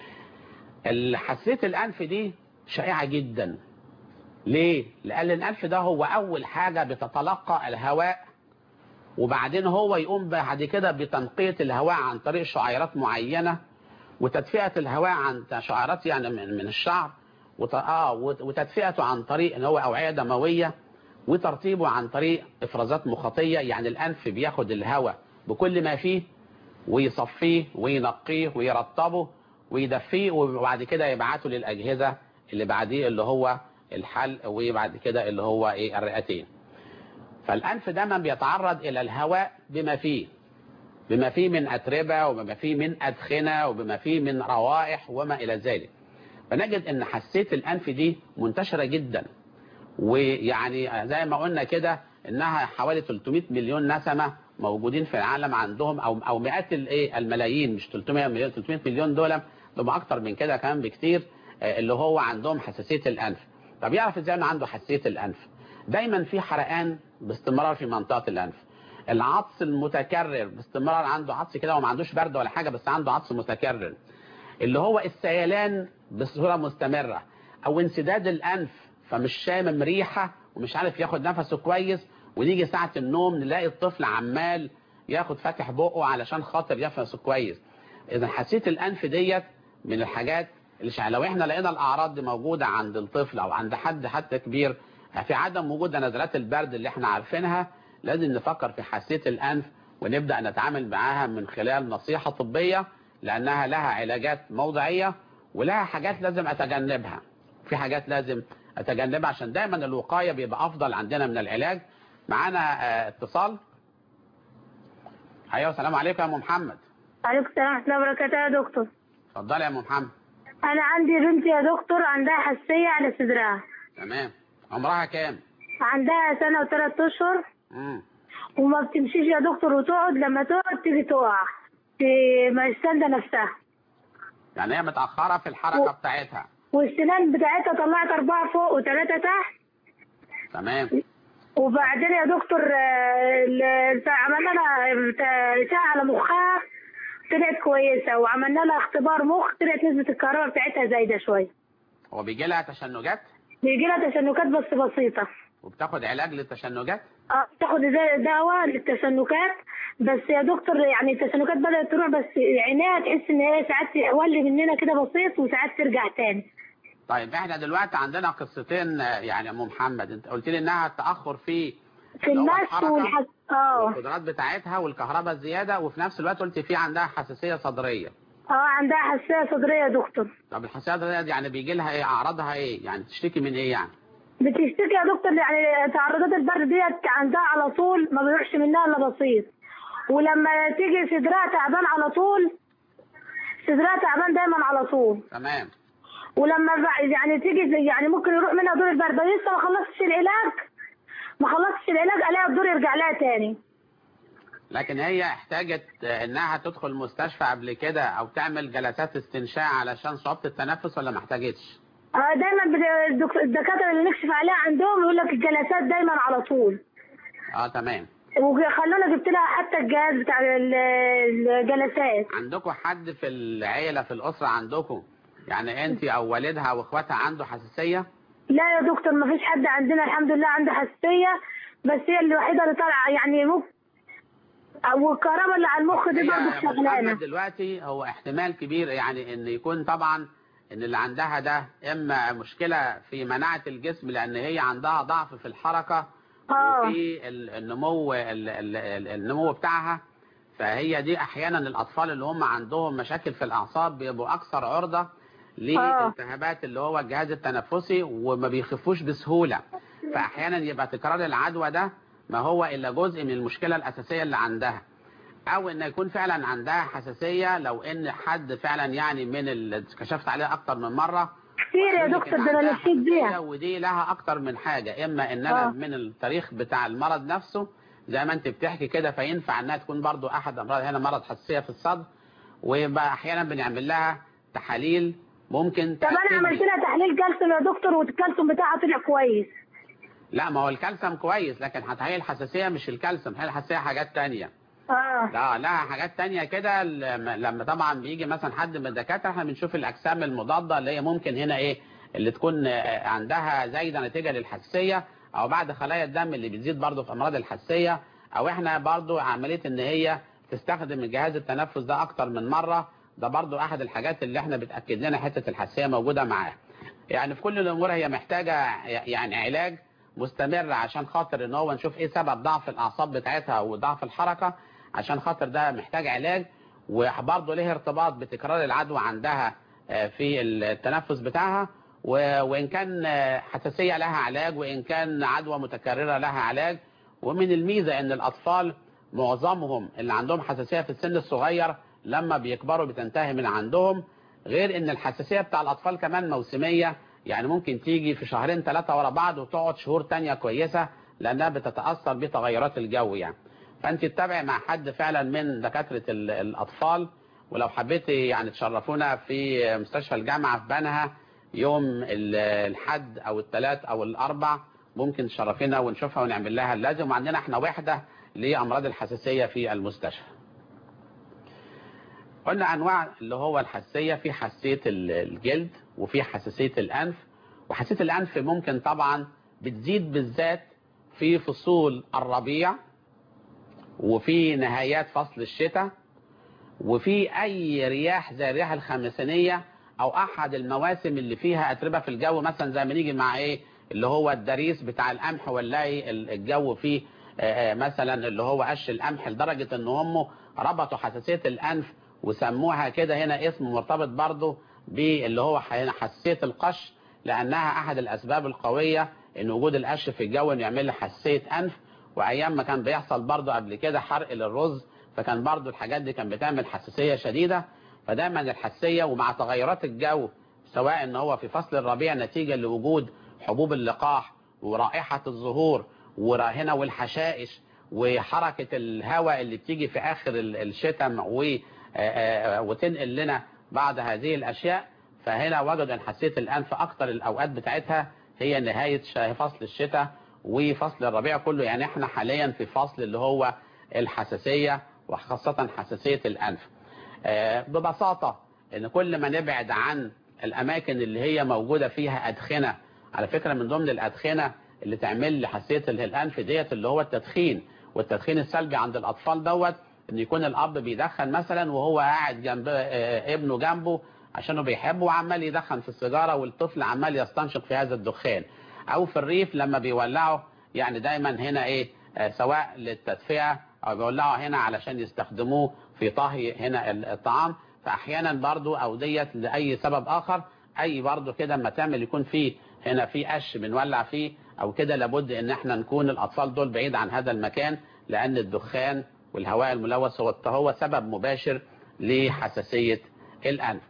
الحساسية الانف دي شائعة جدا ليه؟ لان الانف ده هو اول حاجة بتتلقى الهواء وبعدين هو يقوم بعد كده بتنقية الهواء عن طريق شعيرات معينة وتدفئة الهواء عن شعيرات يعني من من الشعر وت... اه وت- وتدفئته عن طريق ان هو اوعية دموية وترطيبه عن طريق افرازات مخاطية يعني الانف بياخد الهواء بكل ما فيه ويصفيه وينقيه ويرطبه ويدفيه وبعد كده يبعته للاجهزة اللي بعديه اللي هو الحلق وبعد كده اللي هو ايه الرئتين فالانف دايما بيتعرض الى الهواء بما فيه بما فيه من أتربة وبما فيه من أدخنة وبما فيه من روائح وما إلى ذلك فنجد أن حساسية الأنف دي منتشرة جدا ويعني زي ما قلنا كده انها حوالي 300 مليون نسمة موجودين في العالم عندهم او او مئات الايه الملايين مش 300 مليون 300 مليون دول دول اكتر من كده كمان بكتير آه، اللي هو عندهم حساسية الانف طب يعرف ازاي انه عنده حساسية الانف دايما في حرقان باستمرار في منطقة الانف العطس المتكرر باستمرار عنده عطس كده وما عندوش برد ولا حاجة بس عنده عطس متكرر اللي هو السيلان بصورة مستمرة او انسداد الانف فمش شامم ريحة ومش عارف ياخد نفسه كويس ونيجي ساعة النوم نلاقي الطفل عمال ياخد فاتح بقه علشان خاطر ينفس كويس اذا حساسيه الانف ديت من الحاجات اللي شع- لو احنا لقينا الاعراض دي موجودة عند الطفل او عند حد حتى كبير في عدم وجود نزلات البرد اللي احنا عارفينها لازم نفكر في حساسيه الانف ونبدأ نتعامل معاها من خلال نصيحة طبية لأنها لها علاجات موضعية ولها حاجات لازم أتجنبها في حاجات لازم أتجنبها عشان دايما الوقاية بيبقى أفضل عندنا من العلاج معانا آه، اتصال أيوة السلام عليكم يا أم محمد عليكم السلام ورحمة الله وبركاته يا دكتور اتفضلي يا أم محمد أنا عندي بنتي يا دكتور عندها حساسية على صدرها تمام عمرها كام؟ عندها سنة وثلاث أشهر مم. وما بتمشيش يا دكتور وتقعد لما تقعد تيجي تقع في مستندة نفسها يعني هي متأخرة في الحركة بتاعتها والسنان بتاعتها طلعت أربعة فوق وثلاثة تحت تمام وبعدين يا دكتور آه، ال- عملنا لها أشعة على مخها طلعت كويسة وعملنا لها اختبار مخ طلعت نسبة الكهرباء بتاعتها زايدة شوية هو بيجي لها تشنجات؟ بيجي لها تشنجات بس بسيطة وبتاخد علاج للتشنجات اه تاخد زي دواء للتشنكات بس يا دكتور يعني التشنكات بدأت تروح بس عينيها تحس ان هي ساعات تولي مننا كده بسيط وساعات ترجع تاني طيب احنا دلوقتي عندنا قصتين آه، يعني يا ام محمد انت قلت لي انها تاخر في في اللي هو المس الحركة والحس اه والقدرات بتاعتها والكهرباء الزياده وفي نفس الوقت قلت في عندها حساسيه صدريه اه عندها حساسية صدرية يا دكتور طب الحساسيه الصدريه دي يعني بيجي لها ايه اعراضها ايه يعني تشتكي من ايه يعني بتشتكي يا دكتور يعني تعرضات البرد ديت عندها على طول ما بيروحش منها الا بسيط ولما تيجي صدرها تعبان على طول صدرها تعبان دايما على طول تمام ولما بع- يعني تيجي زي- يعني ممكن يروح منها دور البرد لسه ما خلصتش العلاج ما خلصتش العلاج الاقي الدور يرجع لها تاني لكن هي احتاجت آه، انها تدخل مستشفى قبل كده او تعمل جلسات استنشاق علشان صعوبه التنفس ولا ما احتاجتش آه، دايما بت- الدك- الدكاتره اللي نكشف عليها عندهم يقول لك الجلسات دايما على طول اه تمام وخلونا جبت لها حتى الجهاز بتاع ال- الجلسات عندكم حد في العيله في الاسره عندكم يعني انت او والدها او اخواتها عنده حساسيه لا يا دكتور ما فيش حد عندنا الحمد لله عنده حساسيه بس هي الوحيده اللي طالعه يعني ممكن والكهرباء اللي على المخ دي هي برضه يا محمد شغلانه دلوقتي هو احتمال كبير يعني ان يكون طبعا ان اللي عندها ده اما مشكله في مناعه الجسم لان هي عندها ضعف في الحركه اه وفي ال- النمو ال- ال- ال- النمو بتاعها فهي دي احيانا الاطفال اللي هم عندهم مشاكل في الاعصاب بيبقوا اكثر عرضه لالتهابات اللي هو الجهاز التنفسي وما بيخفوش بسهوله فاحيانا يبقى تكرار العدوى ده ما هو الا جزء من المشكله الاساسيه اللي عندها او ان يكون فعلا عندها حساسيه لو ان حد فعلا يعني من اللي كشفت عليها اكتر من مره كتير يا قالوا لي دكتور كان ده انا عندها نسيت حساسية بيها ودي لها اكتر من حاجه اما ان انا آه. من التاريخ بتاع المرض نفسه زي ما انت بتحكي كده فينفع انها تكون برضو احد امراض هنا مرض حساسيه في الصدر ويبقى احيانا بنعمل لها تحاليل ممكن طب انا تأكد عملت لي. لها تحليل كالسيوم يا دكتور والكالسيوم بتاعها طلع كويس لا ما هو الكالسيوم كويس لكن هتهيئ الحساسيه مش الكالسيوم هي الحساسيه حاجات تانية اه لا لها حاجات تانية كده لما لما طبعا بيجي مثلا حد من الدكاتره احنا بنشوف الاجسام المضاده اللي هي ممكن هنا ايه اللي تكون آه، عندها زايده نتيجه للحساسيه او بعد خلايا الدم اللي بتزيد برضه في امراض الحساسيه او احنا برضه عمليه ان هي تستخدم الجهاز التنفس ده اكتر من مره ده برضه احد الحاجات اللي احنا بتاكد لنا حته الحساسيه موجوده معاها يعني في كل الامور هي محتاجه يعني علاج مستمر عشان خاطر ان هو نشوف ايه سبب ضعف الاعصاب بتاعتها وضعف الحركه عشان خاطر ده محتاج علاج وبرضه له ارتباط بتكرار العدوى عندها آه، في التنفس بتاعها و- وان كان آه، حساسيه لها علاج وان كان عدوى متكرره لها علاج ومن الميزه ان الاطفال معظمهم اللي عندهم حساسيه في السن الصغير لما بيكبروا بتنتهي من عندهم غير ان الحساسيه بتاع الاطفال كمان موسميه يعني ممكن تيجي في شهرين ثلاثه ورا بعض وتقعد شهور تانية كويسه لانها بتتاثر بتغيرات الجو يعني فانت تتابعي مع حد فعلا من دكاتره ال- الاطفال ولو حبيتي يعني تشرفونا في مستشفى الجامعه في بنها يوم ال- الحد او الثلاث او الاربع ممكن تشرفينا ونشوفها ونعمل لها اللازم وعندنا احنا وحده لامراض الحساسيه في المستشفى قلنا انواع اللي هو الحساسيه في حساسيه ال- الجلد وفي حساسيه الانف وحساسيه الانف ممكن طبعا بتزيد بالذات في فصول الربيع وفي نهايات فصل الشتاء وفي اي رياح زي الرياح الخمسينيه او احد المواسم اللي فيها اتربه في الجو مثلا زي ما نيجي مع ايه اللي هو الدريس بتاع القمح ونلاقي ال- الجو فيه آه، آه، مثلا اللي هو قش القمح لدرجه ان هم ربطوا حساسيه الانف وسموها كده هنا اسم مرتبط برضه باللي هو ح- حساسيه القش لانها احد الاسباب القويه ان وجود القش في الجو انه يعمل لي حساسيه انف وايام ما كان بيحصل برضه قبل كده حرق للرز فكان برضه الحاجات دي كان بتعمل حساسيه شديده فدايما الحساسيه ومع تغيرات الجو سواء ان هو في فصل الربيع نتيجه لوجود حبوب اللقاح ورائحه الزهور وهنا والحشائش وحركه الهواء اللي بتيجي في اخر ال- الشتاء و آه، آه، وتنقل لنا بعض هذه الاشياء فهنا وجدوا ان حساسيه الانف اكتر الاوقات بتاعتها هي نهايه ش- فصل الشتاء وفصل الربيع كله يعني احنا حاليا في فصل اللي هو الحساسيه وخاصه حساسيه الانف آه، ببساطه ان كل ما نبعد عن الاماكن اللي هي موجوده فيها ادخنه على فكره من ضمن الادخنه اللي تعمل لي حساسيه الانف ديت اللي هو التدخين والتدخين السلبي عند الاطفال دوت ان يكون الاب بيدخن مثلا وهو قاعد جنب آه، ابنه جنبه عشانه بيحبه وعمال يدخن في السيجاره والطفل عمال يستنشق في هذا الدخان او في الريف لما بيولعوا يعني دايما هنا ايه آه، سواء للتدفئه او بيولعوا هنا علشان يستخدموه في طهي هنا الطعام فاحيانا برضو او ديت لاي سبب اخر اي برضو كده اما تعمل يكون في هنا في قش بنولع فيه او كده لابد ان احنا نكون الاطفال دول بعيد عن هذا المكان لان الدخان والهواء الملوث هو هو سبب مباشر لحساسيه الانف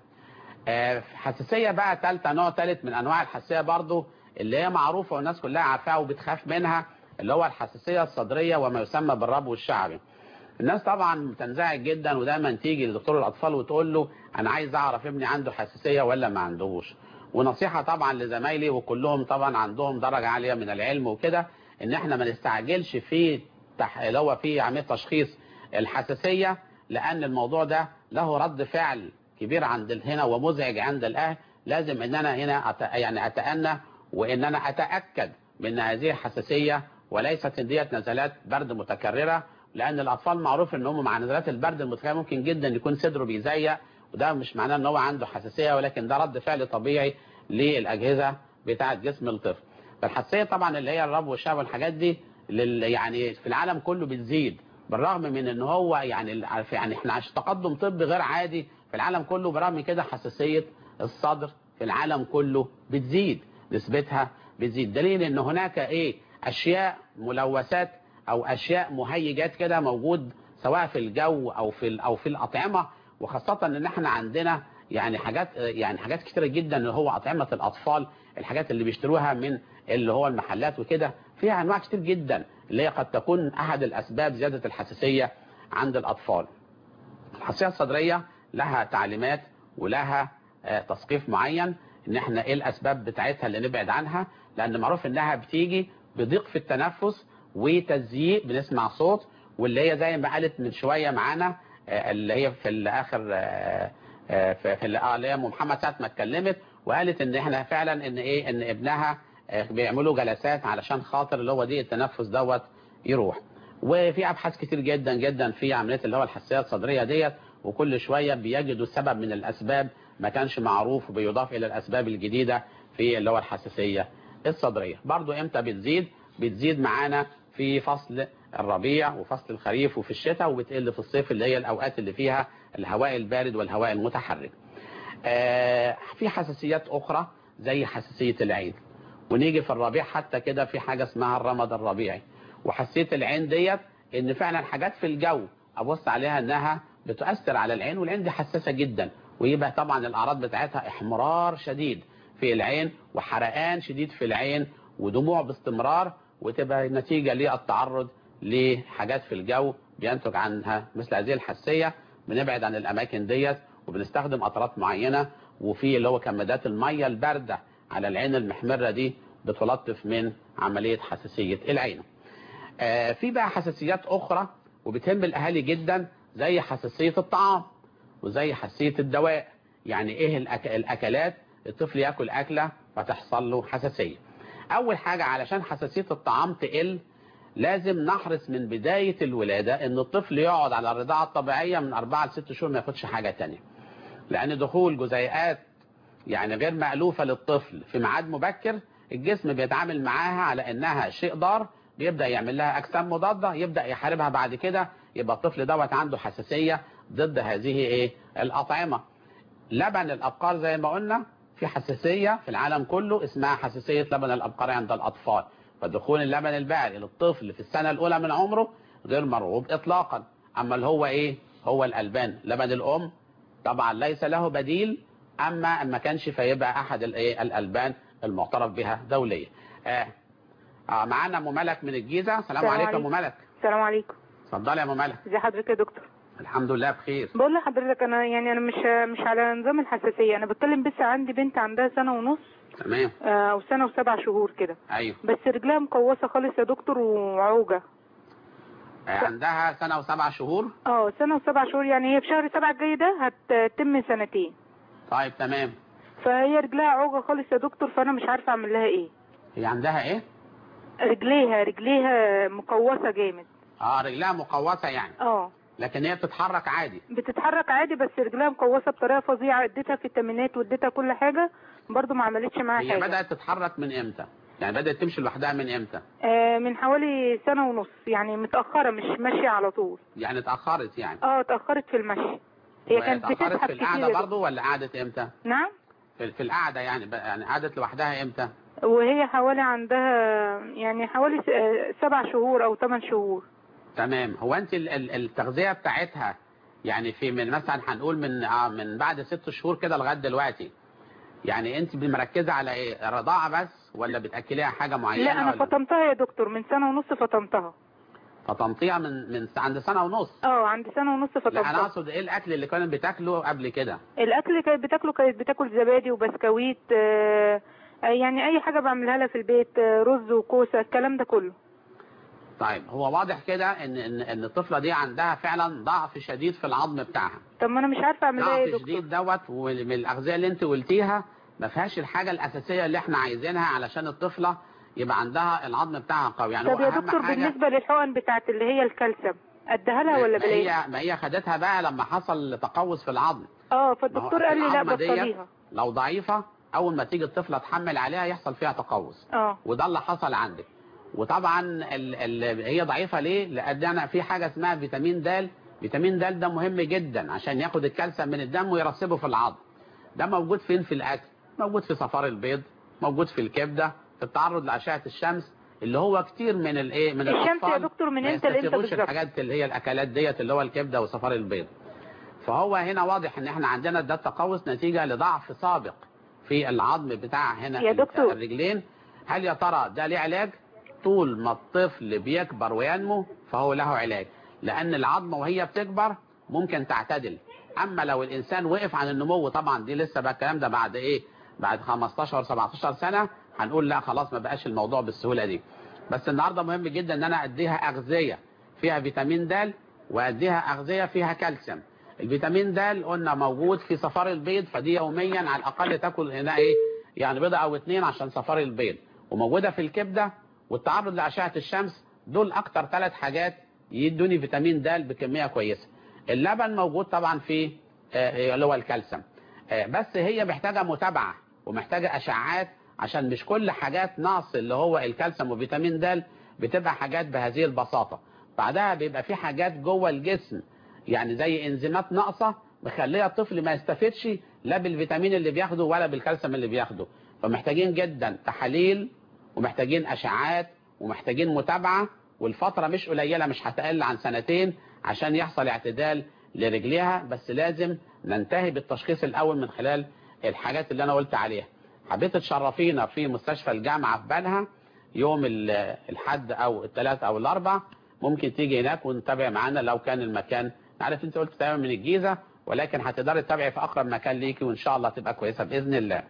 آه، حساسيه بقى ثالثه نوع ثالث من انواع الحساسيه برضو اللي هي معروفه والناس كلها عارفاها وبتخاف منها اللي هو الحساسيه الصدريه وما يسمى بالربو الشعبي الناس طبعا بتنزعج جدا ودايما تيجي لدكتور الاطفال وتقول له انا عايز اعرف ابني عنده حساسيه ولا ما عندهوش ونصيحه طبعا لزمايلي وكلهم طبعا عندهم درجه عاليه من العلم وكده ان احنا ما نستعجلش في تح... اللي هو في عمليه تشخيص الحساسيه لان الموضوع ده له رد فعل كبير عند ال- هنا ومزعج عند الاهل لازم ان انا هنا أت... يعني اتأنى وان انا اتاكد من هذه الحساسيه وليست ديت نزلات برد متكرره لان الاطفال معروف ان هم مع نزلات البرد المتكرره ممكن جدا يكون صدره بيزيق وده مش معناه ان هو عنده حساسيه ولكن ده رد فعل طبيعي للاجهزه بتاعه جسم الطفل فالحساسيه طبعا اللي هي الرب والشعب والحاجات دي لل يعني في العالم كله بتزيد بالرغم من ان هو يعني يعني احنا عشان تقدم طبي غير عادي في العالم كله برغم من كده حساسيه الصدر في العالم كله بتزيد نسبتها بتزيد دليل ان هناك ايه اشياء ملوثات او اشياء مهيجات كده موجود سواء في الجو او في ال- او في الاطعمه وخاصه ان احنا عندنا يعني حاجات يعني حاجات كتيره جدا اللي هو اطعمه الاطفال الحاجات اللي بيشتروها من اللي هو المحلات وكده فيها انواع كتير جدا اللي هي قد تكون احد الاسباب زياده الحساسيه عند الاطفال الحساسيه الصدريه لها تعليمات ولها آه، تثقيف معين ان احنا ايه الاسباب بتاعتها اللي نبعد عنها لان معروف انها بتيجي بضيق في التنفس وتزييق بنسمع صوت واللي هي زي ما قالت من شويه معانا آه، اللي هي في الاخر آه، آه، في في اللي آه، اللي هي ام محمد ساعه ما اتكلمت وقالت ان احنا فعلا ان ايه ان ابنها آه، بيعملوا جلسات علشان خاطر اللي هو ضيق التنفس دوت يروح وفي ابحاث كتير جدا جدا في عمليه اللي هو الحساسيه الصدريه ديت وكل شويه بيجدوا سبب من الاسباب ما كانش معروف وبيضاف الى الاسباب الجديده في اللي هو الحساسيه الصدريه برضو امتى بتزيد بتزيد معانا في فصل الربيع وفصل الخريف وفي الشتاء وبتقل في الصيف اللي هي الاوقات اللي فيها الهواء البارد والهواء المتحرك آه، في حساسيات اخرى زي حساسيه العين ونيجي في الربيع حتى كده في حاجه اسمها الرمد الربيعي وحساسيه العين ديت ان فعلا حاجات في الجو ابص عليها انها بتؤثر على العين والعين دي حساسه جدا ويبقى طبعا الاعراض بتاعتها احمرار شديد في العين وحرقان شديد في العين ودموع باستمرار وتبقى نتيجه للتعرض لحاجات في الجو بينتج عنها مثل هذه الحساسيه بنبعد عن الاماكن ديت وبنستخدم قطرات معينه وفي اللي هو كمادات الميه البارده على العين المحمره دي بتلطف من عمليه حساسيه العين. آه، في بقى حساسيات اخرى وبتهم الاهالي جدا زي حساسيه الطعام وزي حساسيه الدواء يعني ايه الأك... الاكلات الطفل ياكل اكله فتحصل له حساسيه اول حاجه علشان حساسيه الطعام تقل لازم نحرص من بدايه الولاده ان الطفل يقعد على الرضاعه الطبيعيه من أربعة لست شهور ما ياخدش حاجه تانية لان دخول جزيئات يعني غير مألوفة للطفل في ميعاد مبكر الجسم بيتعامل معاها على انها شيء ضار بيبدأ يعمل لها اجسام مضادة يبدأ يحاربها بعد كده يبقى الطفل دوت عنده حساسية ضد هذه ايه الاطعمة لبن الابقار زي ما قلنا في حساسية في العالم كله اسمها حساسية لبن الابقار عند الاطفال فدخول اللبن البارد للطفل في السنة الاولى من عمره غير مرغوب اطلاقا اما اللي هو ايه هو الالبان لبن الام طبعا ليس له بديل اما ما كانش فيبقى احد الايه الالبان المعترف بها دوليا آه. آه معانا ام ملك من الجيزه السلام السلام عليكم ام عليكم. ملك السلام عليكم اتفضلي يا ام ملك ازي حضرتك يا دكتور الحمد لله بخير بقول لحضرتك انا يعني انا مش مش على نظام الحساسيه انا بتكلم بس عندي بنت عندها سنه ونص تمام آه، او سنه وسبع شهور كده ايوه بس رجلها مقوسه خالص يا دكتور وعوجه آه عندها سنه وسبع شهور اه سنه وسبع شهور يعني هي في شهر سبعة الجاي ده هتتم سنتين طيب تمام فهي رجلها عوجه خالص يا دكتور فانا مش عارفه اعمل لها ايه هي عندها ايه رجليها رجليها مقوسة جامد اه رجلها مقوسه يعني اه لكن هي بتتحرك عادي بتتحرك عادي بس رجلها مقوسة بطريقة فظيعة اديتها فيتامينات واديتها كل حاجة برضو ما عملتش معاها هي حاجة بدات تتحرك من امتى يعني بدات تمشي لوحدها من امتى آه من حوالي سنة ونص يعني متأخرة مش ماشية على طول يعني اتاخرت يعني اه اتأخرت في المشي هي كانت اتاخرت بتزحف في كتير القعده يا برضه ولا قعدت امتى نعم في, في القعده يعني ب- يعني قعدت لوحدها امتى وهي حوالي عندها يعني حوالي س- آه، سبع شهور او ثمان شهور تمام هو انت ال- ال- التغذيه بتاعتها يعني في من مثلا هنقول من آه من بعد ست شهور كده لغايه دلوقتي يعني انت مركزه على ايه رضاعه بس ولا بتاكليها حاجه معينه لا انا ولا فطمتها يا دكتور من سنة ونص فطمتها فطمطيها من من عند سنه ونص اه عند سنة ونص لا انا فطمتها اقصد ايه الاكل اللي كانت بتاكله قبل كده الاكل اللي كانت بتاكله كانت بتاكل زبادي وبسكويت آه، آه، يعني اي حاجة بعملها لها في البيت آه، رز وكوسة الكلام ده كله طيب هو واضح كده ان ان ان الطفله دي عندها فعلا ضعف شديد في العظم بتاعها طب ما انا مش عارفة اعمل لها ايه يا ضعف دكتور شديد دوت ومن الاغذيه اللي انت قلتيها ما فيهاش الحاجه الاساسيه اللي احنا عايزينها علشان الطفله يبقى عندها العظم بتاعها قوي يعني طب هو يا اهم دكتور حاجه بالنسبة للحقن بتاعت اللي هي الكالسيوم اديها لها ولا ما بلاش هي ما هي خدتها بقى لما حصل تقوس في العظم اه ما هو فالدكتور قال لي لا العظمة ديت بطليها لو ضعيفه اول ما تيجي الطفله تحمل عليها يحصل فيها تقوس اه وده اللي حصل عندك وطبعا ال ال هي ضعيفه ليه لان انا في حاجه اسمها فيتامين د فيتامين د ده مهم جدا عشان ياخد الكالسيوم من الدم ويرسبه في العظم ده موجود فين في الاكل موجود في صفار البيض موجود في الكبده في التعرض لاشعه الشمس اللي هو كتير من الايه من الشمس يا الاطفال دكتور من ما امتى لامتى يستسيغوش بالظبط الحاجات اللي هي الاكلات ديت اللي هو الكبده وصفار البيض فهو هنا واضح ان احنا عندنا ده التقوس نتيجه لضعف سابق في العظم بتاع هنا يا ال- دكتور. الرجلين هل يا ترى ده ليه علاج طول ما الطفل بيكبر وينمو فهو له علاج لان العظمه وهي بتكبر ممكن تعتدل اما لو الانسان وقف عن النمو طبعا دي لسه بقى الكلام ده بعد ايه بعد 15 17 سنه هنقول لا خلاص ما بقاش الموضوع بالسهوله دي بس النهارده مهم جدا ان انا اديها اغذيه فيها فيتامين د واديها اغذيه فيها كالسيوم الفيتامين د قلنا موجود في صفار البيض فدي يوميا على الاقل تاكل هنا ايه يعني بيضه او اتنين عشان صفار البيض وموجوده في الكبده والتعرض لاشعه الشمس دول اكتر ثلاث حاجات يدوني فيتامين د بكميه كويسه اللبن موجود طبعا في آه، اللي هو الكالسيوم آه، بس هي محتاجه متابعه ومحتاجه اشعاعات عشان مش كل حاجات نقص اللي هو الكالسيوم وفيتامين د بتبقى حاجات بهذه البساطه بعدها بيبقى في حاجات جوه الجسم يعني زي انزيمات ناقصه مخليه الطفل ما يستفدش لا بالفيتامين اللي بياخده ولا بالكالسيوم اللي بياخده فمحتاجين جدا تحاليل ومحتاجين اشعاعات ومحتاجين متابعه والفتره مش قليله مش هتقل عن سنتين عشان يحصل اعتدال لرجليها بس لازم ننتهي بالتشخيص الاول من خلال الحاجات اللي انا قلت عليها حبيت تشرفينا في مستشفى الجامعه في بنها يوم ال- الحد او الثلاث او الاربع ممكن تيجي هناك ونتابع معانا لو كان المكان عارف انت قلت تمام من الجيزه ولكن هتقدري تتابعي في اقرب مكان ليكي وان شاء الله تبقى كويسه باذن الله.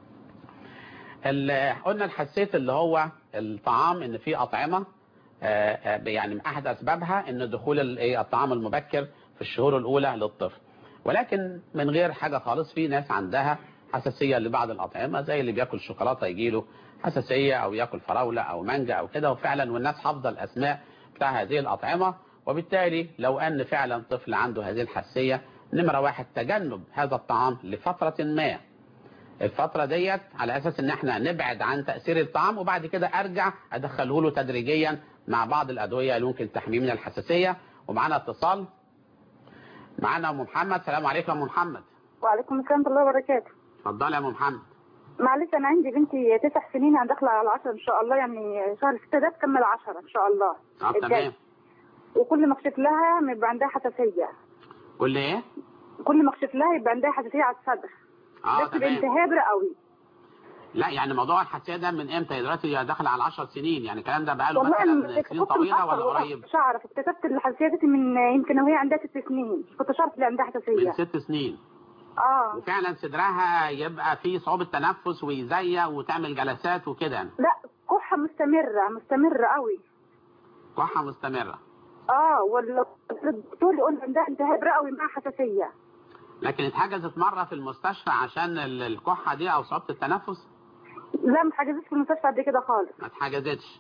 ال- قلنا الحسيت اللي هو الطعام ان في اطعمه آه، آه، يعني من احد اسبابها ان دخول ال- إيه، الطعام المبكر في الشهور الاولى للطفل ولكن من غير حاجه خالص في ناس عندها حساسيه لبعض الاطعمه زي اللي بياكل شوكولاته يجي له حساسيه او ياكل فراوله او مانجا او كده وفعلا والناس حافظه الاسماء بتاع هذه الاطعمه وبالتالي لو ان فعلا طفل عنده هذه الحساسيه نمره واحد تجنب هذا الطعام لفتره ما الفترة ديت على أساس إن إحنا نبعد عن تأثير الطعام وبعد كده أرجع أدخله له تدريجيا مع بعض الأدوية اللي ممكن تحميه من الحساسية ومعانا اتصال معانا أم محمد السلام عليكم يا أم محمد وعليكم السلام ورحمة الله وبركاته اتفضلي يا أم محمد معلش أنا عندي بنتي تسع سنين يعني داخلة على العشرة إن شاء الله يعني شهر ستة ده تكمل عشرة إن شاء الله اه الجاي. تمام وكل ما اكشف لها يبقى عندها حساسية قول لي إيه؟ كل ما اكشف لها يبقى عندها حساسية على الصدر اه بس تمام بانتهاب قوي لا يعني موضوع الحساسية ده من إمتى؟ هي دلوقتي هي داخلة على 10 سنين يعني الكلام ده بقاله والله مثلا أنا سنين كنت طويلة ولا متأخر قريب؟ مش عارف اكتشفت الحساسية دي من يمكن وهي عندها ست سنين كنت عارف اللي عندها من حساسية ست سنين اه وفعلا صدرها يبقى فيه صعوبة تنفس ويزيق وتعمل جلسات وكده يعني لا كحة مستمرة مستمرة قوي كحة مستمرة اه والدكتور يقول عندها التهاب رئوي مع حساسية لكن اتحجزت مرة في المستشفى عشان ال- الكحة دي أو صعوبة التنفس لا ما حجزتش في المستشفى قد كده خالص ما اتحجزتش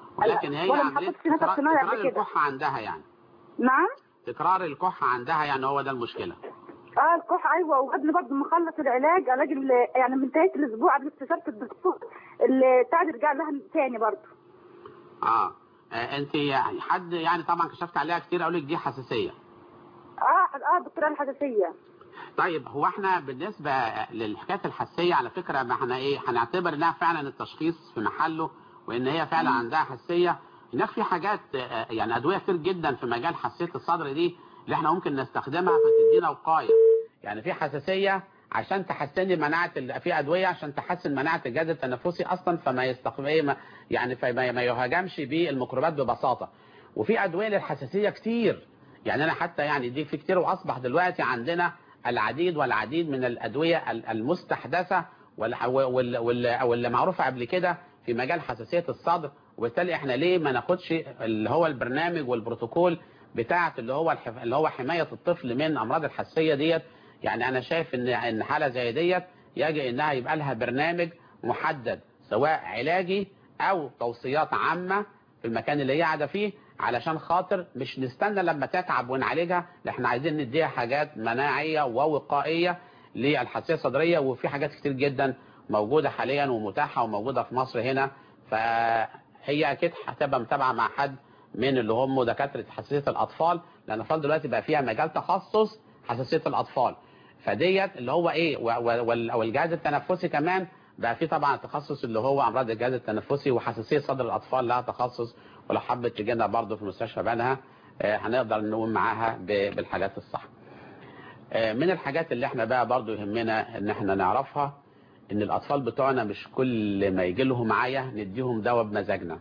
ولكن هي ولا ما عمليه حطيتش نفس تكرار صناعي تكرار قبل كده الكحه عندها يعني نعم تكرار الكحه عندها يعني هو ده المشكله اه الكحة ايوه وقبل برضه ما اخلص العلاج علاج ال- يعني من نهايه الاسبوع قبل استشاره الدكتور التعب رجع لها تاني برضه اه, آه انت يعني حد يعني طبعا كشفت عليها كتير اقول لك دي حساسيه اه اه دكتوره الحساسيه طيب هو احنا بالنسبه للحكايه الحساسيه على فكره ما احنا ايه هنعتبر انها فعلا التشخيص في محله وان هي فعلا عندها حساسيه هناك في حاجات آه، يعني ادويه كتير جدا في مجال حساسيه الصدر دي اللي احنا ممكن نستخدمها فتدينا وقايه يعني في حساسيه عشان تحسن مناعه ال- في ادويه عشان تحسن مناعه الجهاز التنفسي اصلا فما يستخدم إيه ما- يعني فما ما يهاجمش بالميكروبات ببساطه وفي ادويه للحساسيه كتير يعني انا حتى يعني دي في كتير واصبح دلوقتي عندنا العديد والعديد من الادويه ال- المستحدثه والح- وال- وال- واللي معروفه قبل كده في مجال حساسيه الصدر وبالتالي احنا ليه ما ناخدش اللي هو البرنامج والبروتوكول بتاعه اللي هو الحف... اللي هو حمايه الطفل من امراض الحساسيه ديت يعني انا شايف ان ان حاله زي ديت يجب انها يبقى لها برنامج محدد سواء علاجي او توصيات عامه في المكان اللي هي قاعده فيه علشان خاطر مش نستنى لما تتعب ونعالجها لا احنا عايزين نديها حاجات مناعيه ووقائيه للحساسيه الصدريه وفي حاجات كتير جدا موجوده حاليا ومتاحه وموجوده في مصر هنا فهي اكيد هتبقى متابعه مع حد من اللي هم دكاتره حساسيه الاطفال لان الاطفال دلوقتي بقى فيها مجال تخصص حساسيه الاطفال فديت اللي هو ايه و- و- وال- والجهاز التنفسي كمان بقى في طبعا تخصص اللي هو امراض الجهاز التنفسي وحساسيه صدر الاطفال لها تخصص ولو حبت تجينا برضه في مستشفى بنها آه، هنقدر نقوم معاها ب- بالحاجات الصح آه، من الحاجات اللي احنا بقى برضه يهمنا ان احنا نعرفها ان الاطفال بتوعنا مش كل ما يجي لهم معايا نديهم دواء بمزاجنا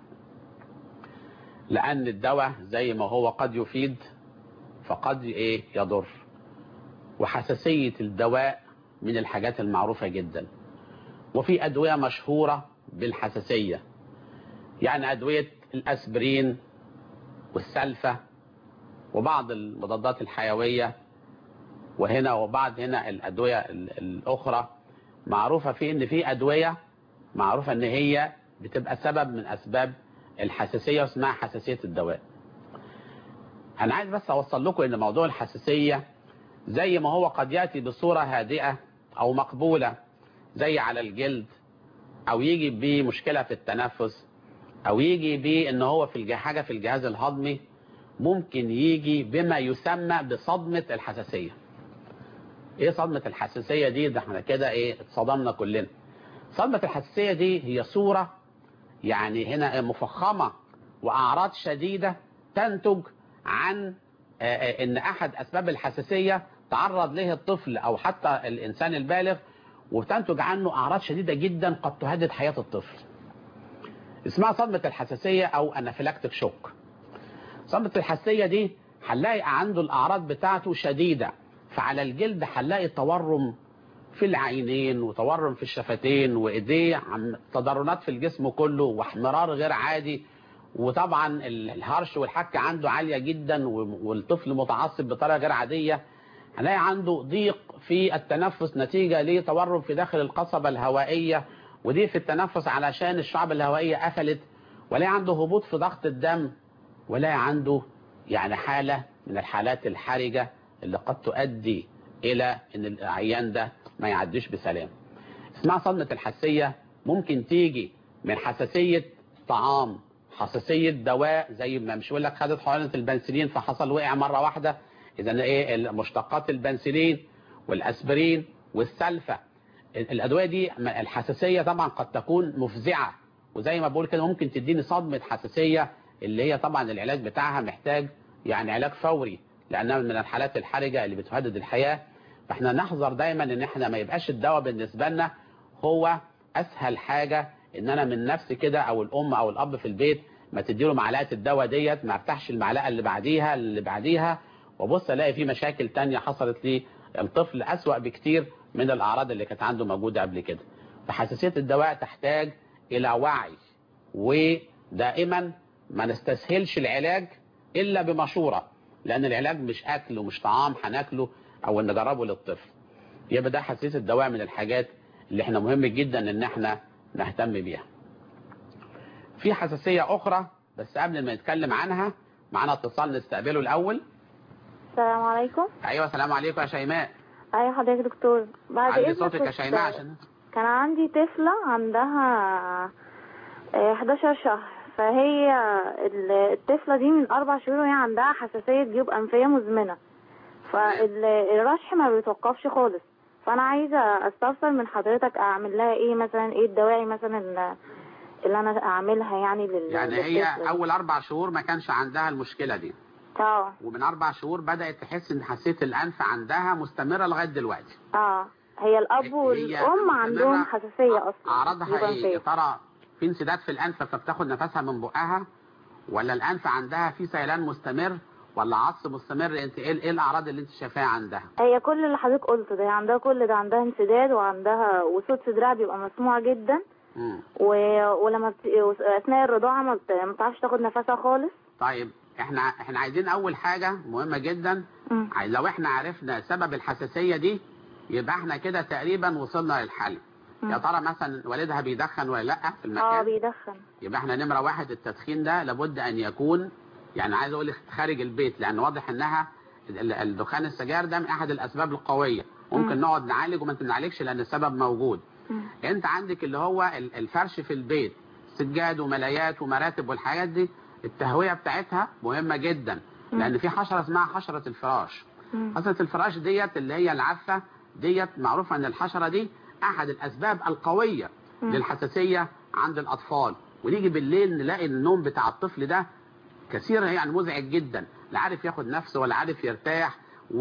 لان الدواء زي ما هو قد يفيد فقد ايه يضر وحساسية الدواء من الحاجات المعروفة جدا وفي أدوية مشهورة بالحساسية يعني أدوية الأسبرين والسلفة وبعض المضادات الحيوية وهنا وبعض هنا الأدوية ال- الأخرى معروفة في إن في أدوية معروفة إن هي بتبقى سبب من أسباب الحساسية واسمها حساسية الدواء أنا عايز بس أوصل لكم إن موضوع الحساسية زي ما هو قد يأتي بصورة هادئة أو مقبولة زي على الجلد أو يجي بمشكلة في التنفس أو يجي بأن هو في الج- حاجة في الجهاز الهضمي ممكن يجي بما يسمى بصدمة الحساسية ايه صدمة الحساسية دي ده احنا كده ايه اتصدمنا كلنا صدمة الحساسية دي هي صورة يعني هنا مفخمة وأعراض شديدة تنتج عن آه، آه، ان احد اسباب الحساسية تعرض له الطفل او حتى الانسان البالغ وتنتج عنه اعراض شديدة جدا قد تهدد حياة الطفل اسمها صدمة الحساسية او انافيلاكتيك شوك صدمة الحساسية دي هنلاقي عنده الاعراض بتاعته شديدة فعلى الجلد هنلاقي تورم في العينين وتورم في الشفتين وايديه عم تضررات في الجسم كله واحمرار غير عادي وطبعا ال- الهرش والحك عنده عالية جدا و- والطفل متعصب بطريقة غير عادية هنلاقي عنده ضيق في التنفس نتيجة لتورم في داخل القصبة الهوائية ودي في التنفس علشان الشعب الهوائية قفلت ولاقي عنده هبوط في ضغط الدم ولاقي عنده يعني حالة من الحالات الحرجة اللي قد تؤدي إلى أن العيان ده ما يعديش بسلام اسمها صدمة الحساسية ممكن تيجي من حساسية طعام حساسية دواء زي ما مش يقول لك خدت حقنة البنسلين فحصل وقع مرة واحدة إذا إيه مشتقات البنسلين والأسبرين والسلفة الأدوية دي الحساسية طبعا قد تكون مفزعة وزي ما بقول كده ممكن تديني صدمة حساسية اللي هي طبعا العلاج بتاعها محتاج يعني علاج فوري لأنها من الحالات الحرجة اللي بتهدد الحياة فاحنا نحذر دايما ان احنا ما يبقاش الدواء بالنسبة لنا هو اسهل حاجة ان انا من نفسي كده او الام او الاب في البيت ما تديله معلقة الدواء ديت ما افتحش المعلقة اللي بعديها اللي بعديها وبص الاقي في مشاكل تانية حصلت لي الطفل اسوأ بكتير من الاعراض اللي كانت عنده موجودة قبل كده فحساسية الدواء تحتاج الى وعي ودائما ما نستسهلش العلاج الا بمشورة لان العلاج مش اكل ومش طعام هناكله او نجربه للطفل يبقى ده حساسية الدواء من الحاجات اللي احنا مهم جدا ان احنا نهتم بيها في حساسية اخرى بس قبل ما نتكلم عنها معانا اتصال نستقبله الاول السلام عليكم ايوه السلام عليكم يا شيماء ايوه حضرتك دكتور بعد علي إذنك صوتك يا كنت- شيماء عشان كان عندي طفلة عندها آه، 11 شهر فهي ال- الطفلة دي من أربع شهور وهي عندها حساسية جيوب أنفية مزمنة فالرشح ما بيتوقفش خالص فأنا عايزة أستفسر من حضرتك أعمل لها إيه مثلا إيه الدواعي مثلا اللي- اللي أنا أعملها يعني لل يعني للطفلة هي دي. اول اربع شهور ما كانش عندها المشكله دي اه ومن اربع شهور بدات تحس ان حساسيه الانف عندها مستمره لغايه دلوقتي اه هي الأب هي والأم عندهم مستمرة. حساسية أصلا اعراضها جيوب ايه يا أنفية. ترى في انسداد في الانف فبتاخد نفسها من بقها ولا الانف عندها في سيلان مستمر ولا عطس مستمر انت ايه ايه الاعراض اللي انت شايفاها عندها هي كل اللي حضرتك قلته ده هي عندها كل ده عندها انسداد وعندها وصوت صدرها بيبقى مسموع جدا مم. و... ولما بت... اثناء الرضاعه ما, بت... ما بتعرفش تاخد نفسها خالص طيب احنا احنا عايزين اول حاجه مهمه جدا مم. عايز- لو احنا عرفنا سبب الحساسيه دي يبقى احنا كده تقريبا وصلنا للحل مم. يا ترى مثلا والدها بيدخن ولا لا في اه المكان بيدخن يبقى احنا نمره واحد التدخين ده لابد ان يكون يعني عايز اقول لك خارج البيت لان واضح انها ال- الدخان السجاير ده من احد الاسباب القويه ممكن مم. نقعد نعالج وما نعالجش لان السبب موجود مم. انت عندك اللي هو ال- الفرش في البيت سجاد وملايات ومراتب والحاجات دي التهويه بتاعتها مهمه جدا مم. لان في حشره اسمها حشره الفراش مم. حشره الفراش ديت اللي هي العفه ديت معروفه ان الحشره دي احد الاسباب القويه مم. للحساسيه عند الاطفال ونيجي بالليل نلاقي النوم بتاع الطفل ده كثير يعني مزعج جدا لا عارف ياخد نفسه ولا عارف يرتاح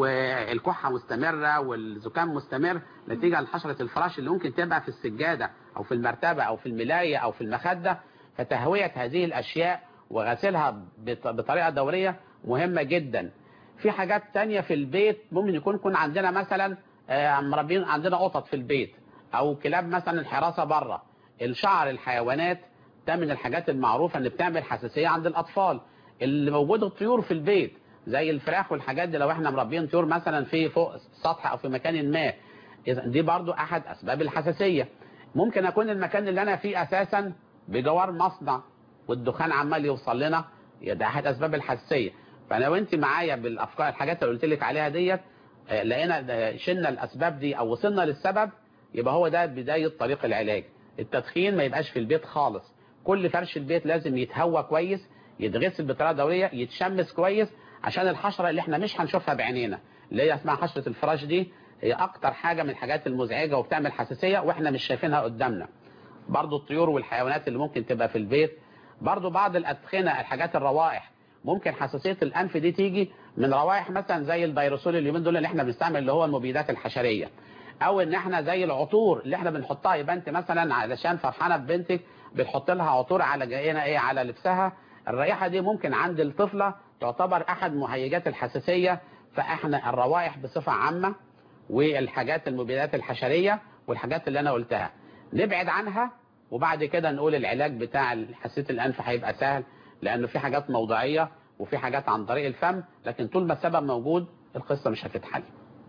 والكحه مستمره والزكام مستمر نتيجه لحشره الفراش اللي ممكن تبقى في السجاده او في المرتبه او في الملايه او في المخده فتهويه هذه الاشياء وغسلها بط- بطريقه دوريه مهمه جدا في حاجات تانية في البيت ممكن يكون يكون عندنا مثلا آه، مربين عندنا قطط في البيت او كلاب مثلا حراسه بره الشعر الحيوانات ده من الحاجات المعروفه ان بتعمل حساسيه عند الاطفال اللي موجود الطيور في البيت زي الفراخ والحاجات دي لو احنا مربيين طيور مثلا في فوق سطح او في مكان ما إذا دي برضو احد اسباب الحساسيه ممكن اكون المكان اللي انا فيه اساسا بجوار مصنع والدخان عمال يوصل لنا يا ده احد اسباب الحساسيه فانا وانت معايا بالافكار الحاجات اللي قلت لك عليها ديت آه، لقينا ده شلنا الاسباب دي او وصلنا للسبب يبقى هو ده بدايه طريق العلاج التدخين ما يبقاش في البيت خالص كل فرش البيت لازم يتهوى كويس يتغسل بطريقه دوريه يتشمس كويس عشان الحشره اللي احنا مش هنشوفها بعينينا اللي هي اسمها حشره الفراش دي هي اكتر حاجه من الحاجات المزعجه وبتعمل حساسيه واحنا مش شايفينها قدامنا برضو الطيور والحيوانات اللي ممكن تبقى في البيت برضو بعض الأدخنة الحاجات الروائح ممكن حساسية الأنف دي تيجي من روائح مثلا زي البيروسول اليومين دول اللي احنا بنستعمل اللي هو المبيدات الحشرية او ان احنا زي العطور اللي احنا بنحطها يبقى انت مثلا علشان فرحانه ببنتك بتحط لها عطور على جاينا ايه على لبسها الرائحه دي ممكن عند الطفله تعتبر احد مهيجات الحساسيه فاحنا الروائح بصفه عامه والحاجات المبيدات الحشريه والحاجات اللي انا قلتها نبعد عنها وبعد كده نقول العلاج بتاع حساسيه الانف هيبقى سهل لانه في حاجات موضعيه وفي حاجات عن طريق الفم لكن طول ما السبب موجود القصه مش هتتحل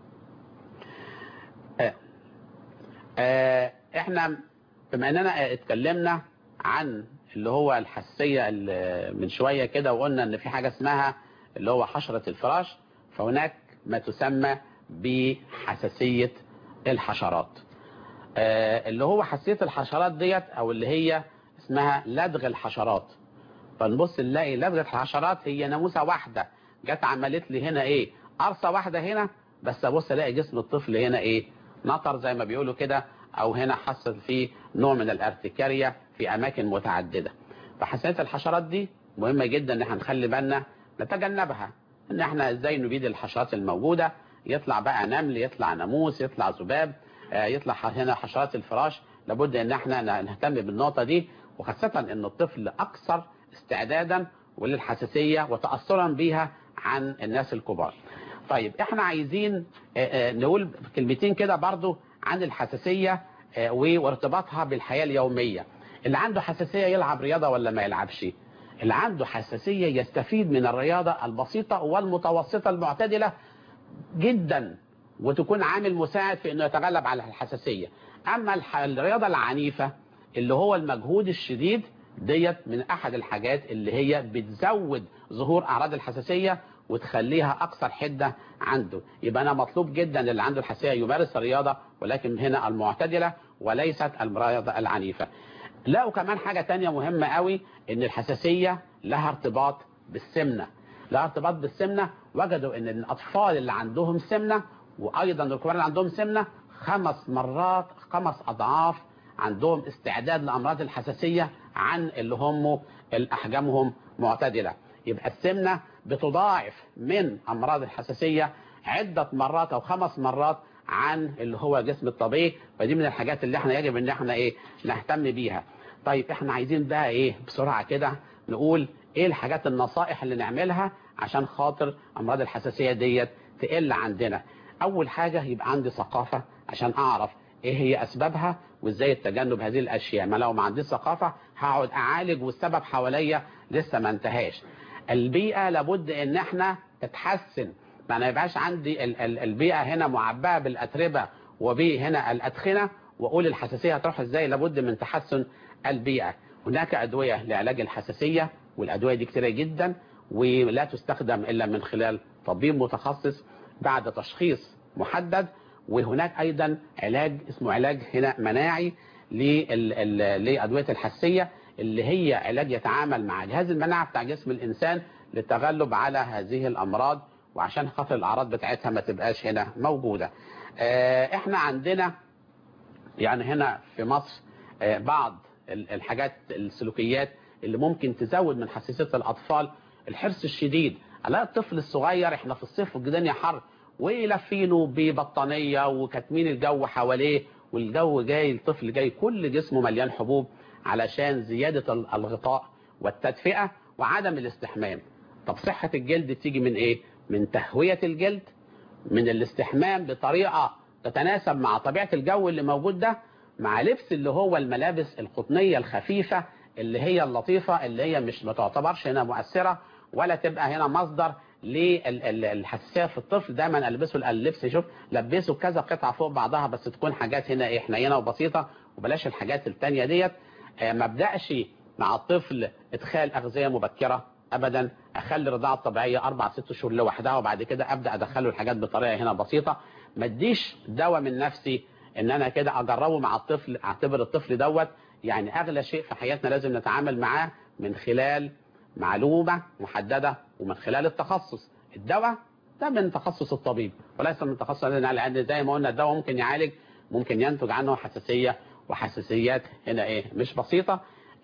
آه. آه احنا بما اننا اتكلمنا عن اللي هو الحساسيه اللي من شويه كده وقلنا ان في حاجه اسمها اللي هو حشره الفراش فهناك ما تسمى بحساسيه الحشرات آه اللي هو حساسيه الحشرات ديت او اللي هي اسمها لدغ الحشرات فنبص نلاقي لدغه الحشرات هي ناموسه واحده جت عملت لي هنا ايه قرصه واحده هنا بس ابص الاقي جسم الطفل هنا ايه نطر زي ما بيقولوا كده او هنا حصل فيه نوع من الارتكارية في اماكن متعددة فحساسية الحشرات دي مهمة جدا ان احنا نخلي بالنا نتجنبها ان احنا ازاي نبيد الحشرات الموجودة يطلع بقى نمل يطلع ناموس يطلع ذباب يطلع هنا حشرات الفراش لابد ان احنا نهتم بالنقطة دي وخاصة ان الطفل اكثر استعدادا وللحساسية وتأثرا بيها عن الناس الكبار طيب احنا عايزين نقول كلمتين كده برضو عن الحساسية وارتباطها بالحياة اليومية اللي عنده حساسية يلعب رياضة ولا ما يلعبش اللي عنده حساسية يستفيد من الرياضة البسيطة والمتوسطة المعتدلة جدا وتكون عامل مساعد في انه يتغلب على الحساسية اما الرياضة العنيفة اللي هو المجهود الشديد ديت من احد الحاجات اللي هي بتزود ظهور اعراض الحساسيه وتخليها اكثر حده عنده يبقى انا مطلوب جدا اللي عنده الحساسيه يمارس الرياضه ولكن هنا المعتدله وليست الرياضه العنيفه لقوا كمان حاجه تانية مهمه قوي ان الحساسيه لها ارتباط بالسمنه لها ارتباط بالسمنه وجدوا ان الاطفال اللي عندهم سمنه وايضا الكبار اللي عندهم سمنه خمس مرات خمس اضعاف عندهم استعداد لامراض الحساسيه عن اللي هم احجامهم معتدله يبقى السمنه بتضاعف من امراض الحساسيه عده مرات او خمس مرات عن اللي هو الجسم الطبيعي فدي من الحاجات اللي احنا يجب ان احنا ايه نهتم بيها طيب احنا عايزين بقى ايه بسرعه كده نقول ايه الحاجات النصائح اللي نعملها عشان خاطر امراض الحساسيه ديت تقل عندنا اول حاجه يبقى عندي ثقافه عشان اعرف ايه هي اسبابها وازاي التجنب هذه الاشياء ما لو ما عنديش ثقافه هقعد اعالج والسبب حواليا لسه ما انتهاش البيئه لابد ان احنا تتحسن ما يبقاش عندي ال- ال- البيئه هنا معبأه بالاتربه وبي هنا الادخنه واقول الحساسيه هتروح ازاي لابد من تحسن البيئه هناك ادويه لعلاج الحساسيه والادويه دي كتيره جدا ولا تستخدم الا من خلال طبيب متخصص بعد تشخيص محدد وهناك ايضا علاج اسمه علاج هنا مناعي لل- ال- لادويه الحساسيه اللي هي علاج يتعامل مع جهاز المناعه بتاع جسم الانسان للتغلب على هذه الامراض وعشان خاطر الاعراض بتاعتها ما تبقاش هنا موجوده. آه، احنا عندنا يعني هنا في مصر آه، بعض ال- الحاجات السلوكيات اللي ممكن تزود من حساسيه الاطفال الحرص الشديد على الطفل الصغير احنا في الصيف والدنيا حر ولافينه ببطانيه وكاتمين الجو حواليه والجو جاي الطفل جاي كل جسمه مليان حبوب علشان زياده ال- الغطاء والتدفئه وعدم الاستحمام طب صحه الجلد تيجي من ايه من تهويه الجلد من الاستحمام بطريقه تتناسب مع طبيعه الجو اللي موجود ده مع لبس اللي هو الملابس القطنيه الخفيفه اللي هي اللطيفه اللي هي مش ما تعتبرش هنا مؤثره ولا تبقى هنا مصدر للحساسيه في الطفل دايما البسه اللبس شوف لبسه كذا قطعه فوق بعضها بس تكون حاجات هنا ايه حنينه وبسيطه وبلاش الحاجات التانية ديت آه، ما ابداش مع الطفل ادخال اغذيه مبكره ابدا اخلي الرضاعه الطبيعيه اربع ست شهور لوحدها وبعد كده ابدا ادخله الحاجات بطريقه هنا بسيطه ما اديش دواء من نفسي ان انا كده اجربه مع الطفل اعتبر الطفل دوت يعني اغلى شيء في حياتنا لازم نتعامل معاه من خلال معلومه محدده ومن خلال التخصص الدواء ده من تخصص الطبيب وليس من تخصص لان زي ما قلنا الدواء ممكن يعالج ممكن ينتج عنه حساسيه وحساسيات هنا ايه مش بسيطه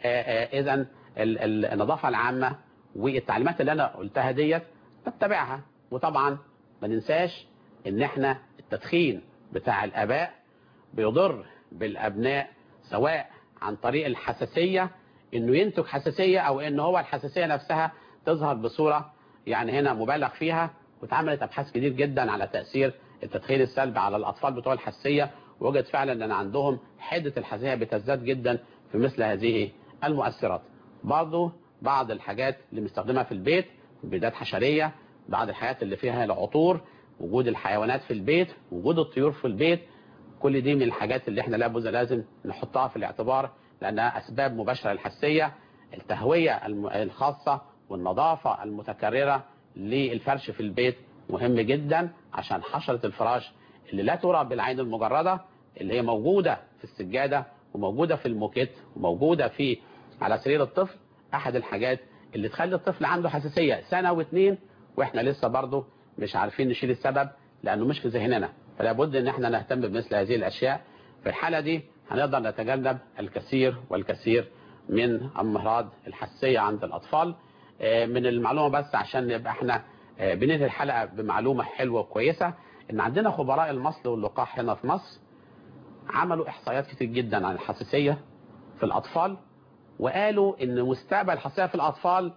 اذا النظافه العامه والتعليمات اللي انا قلتها ديت نتبعها وطبعا ما ننساش ان احنا التدخين بتاع الاباء بيضر بالابناء سواء عن طريق الحساسيه انه ينتج حساسيه او ان هو الحساسيه نفسها تظهر بصوره يعني هنا مبالغ فيها واتعملت ابحاث كتير جدا على تاثير التدخين السلبي على الاطفال بتوع الحساسيه وجد فعلا ان عندهم حده الحساسيه بتزداد جدا في مثل هذه المؤثرات برضه بعض الحاجات اللي بنستخدمها في البيت بيدات حشريه بعض الحاجات اللي فيها العطور وجود الحيوانات في البيت وجود الطيور في البيت كل دي من الحاجات اللي احنا لابد لازم نحطها في الاعتبار لانها اسباب مباشره للحساسيه التهويه الم- الخاصه والنظافه المتكرره للفرش في البيت مهم جدا عشان حشره الفراش اللي لا ترى بالعين المجرده اللي هي موجوده في السجاده وموجوده في الموكيت وموجوده في على سرير الطفل احد الحاجات اللي تخلي الطفل عنده حساسيه سنه واثنين واحنا لسه برضه مش عارفين نشيل السبب لانه مش في ذهننا فلا بد ان احنا نهتم بمثل هذه الاشياء في الحاله دي هنقدر نتجنب الكثير والكثير من امراض الحساسيه عند الاطفال آه، من المعلومه بس عشان نبقى احنا آه، بننهي الحلقه بمعلومه حلوه وكويسه ان عندنا خبراء المصل واللقاح هنا في مصر عملوا احصائيات كتير جدا عن الحساسيه في الاطفال وقالوا ان مستقبل الحساسيه في الاطفال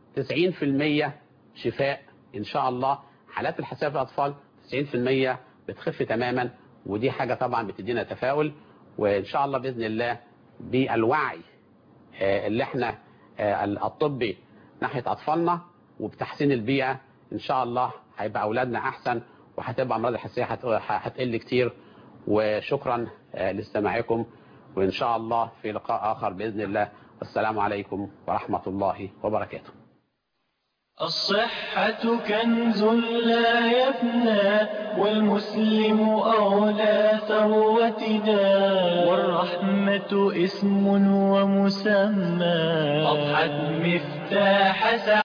90% شفاء ان شاء الله حالات الحساسيه في الاطفال 90% بتخف تماما ودي حاجه طبعا بتدينا تفاؤل وان شاء الله باذن الله بالوعي آه، اللي احنا آه، الطبي ناحيه اطفالنا وبتحسين البيئه ان شاء الله هيبقى اولادنا احسن وهتبقى امراض الحساسيه هت- هتقل كتير وشكرا آه، لاستماعكم وان شاء الله في لقاء اخر باذن الله السلام عليكم ورحمة الله وبركاته الصحة كنز لا يفنى والمسلم أولى ثروتنا والرحمة اسم ومسمى أضحت مفتاح سعادتنا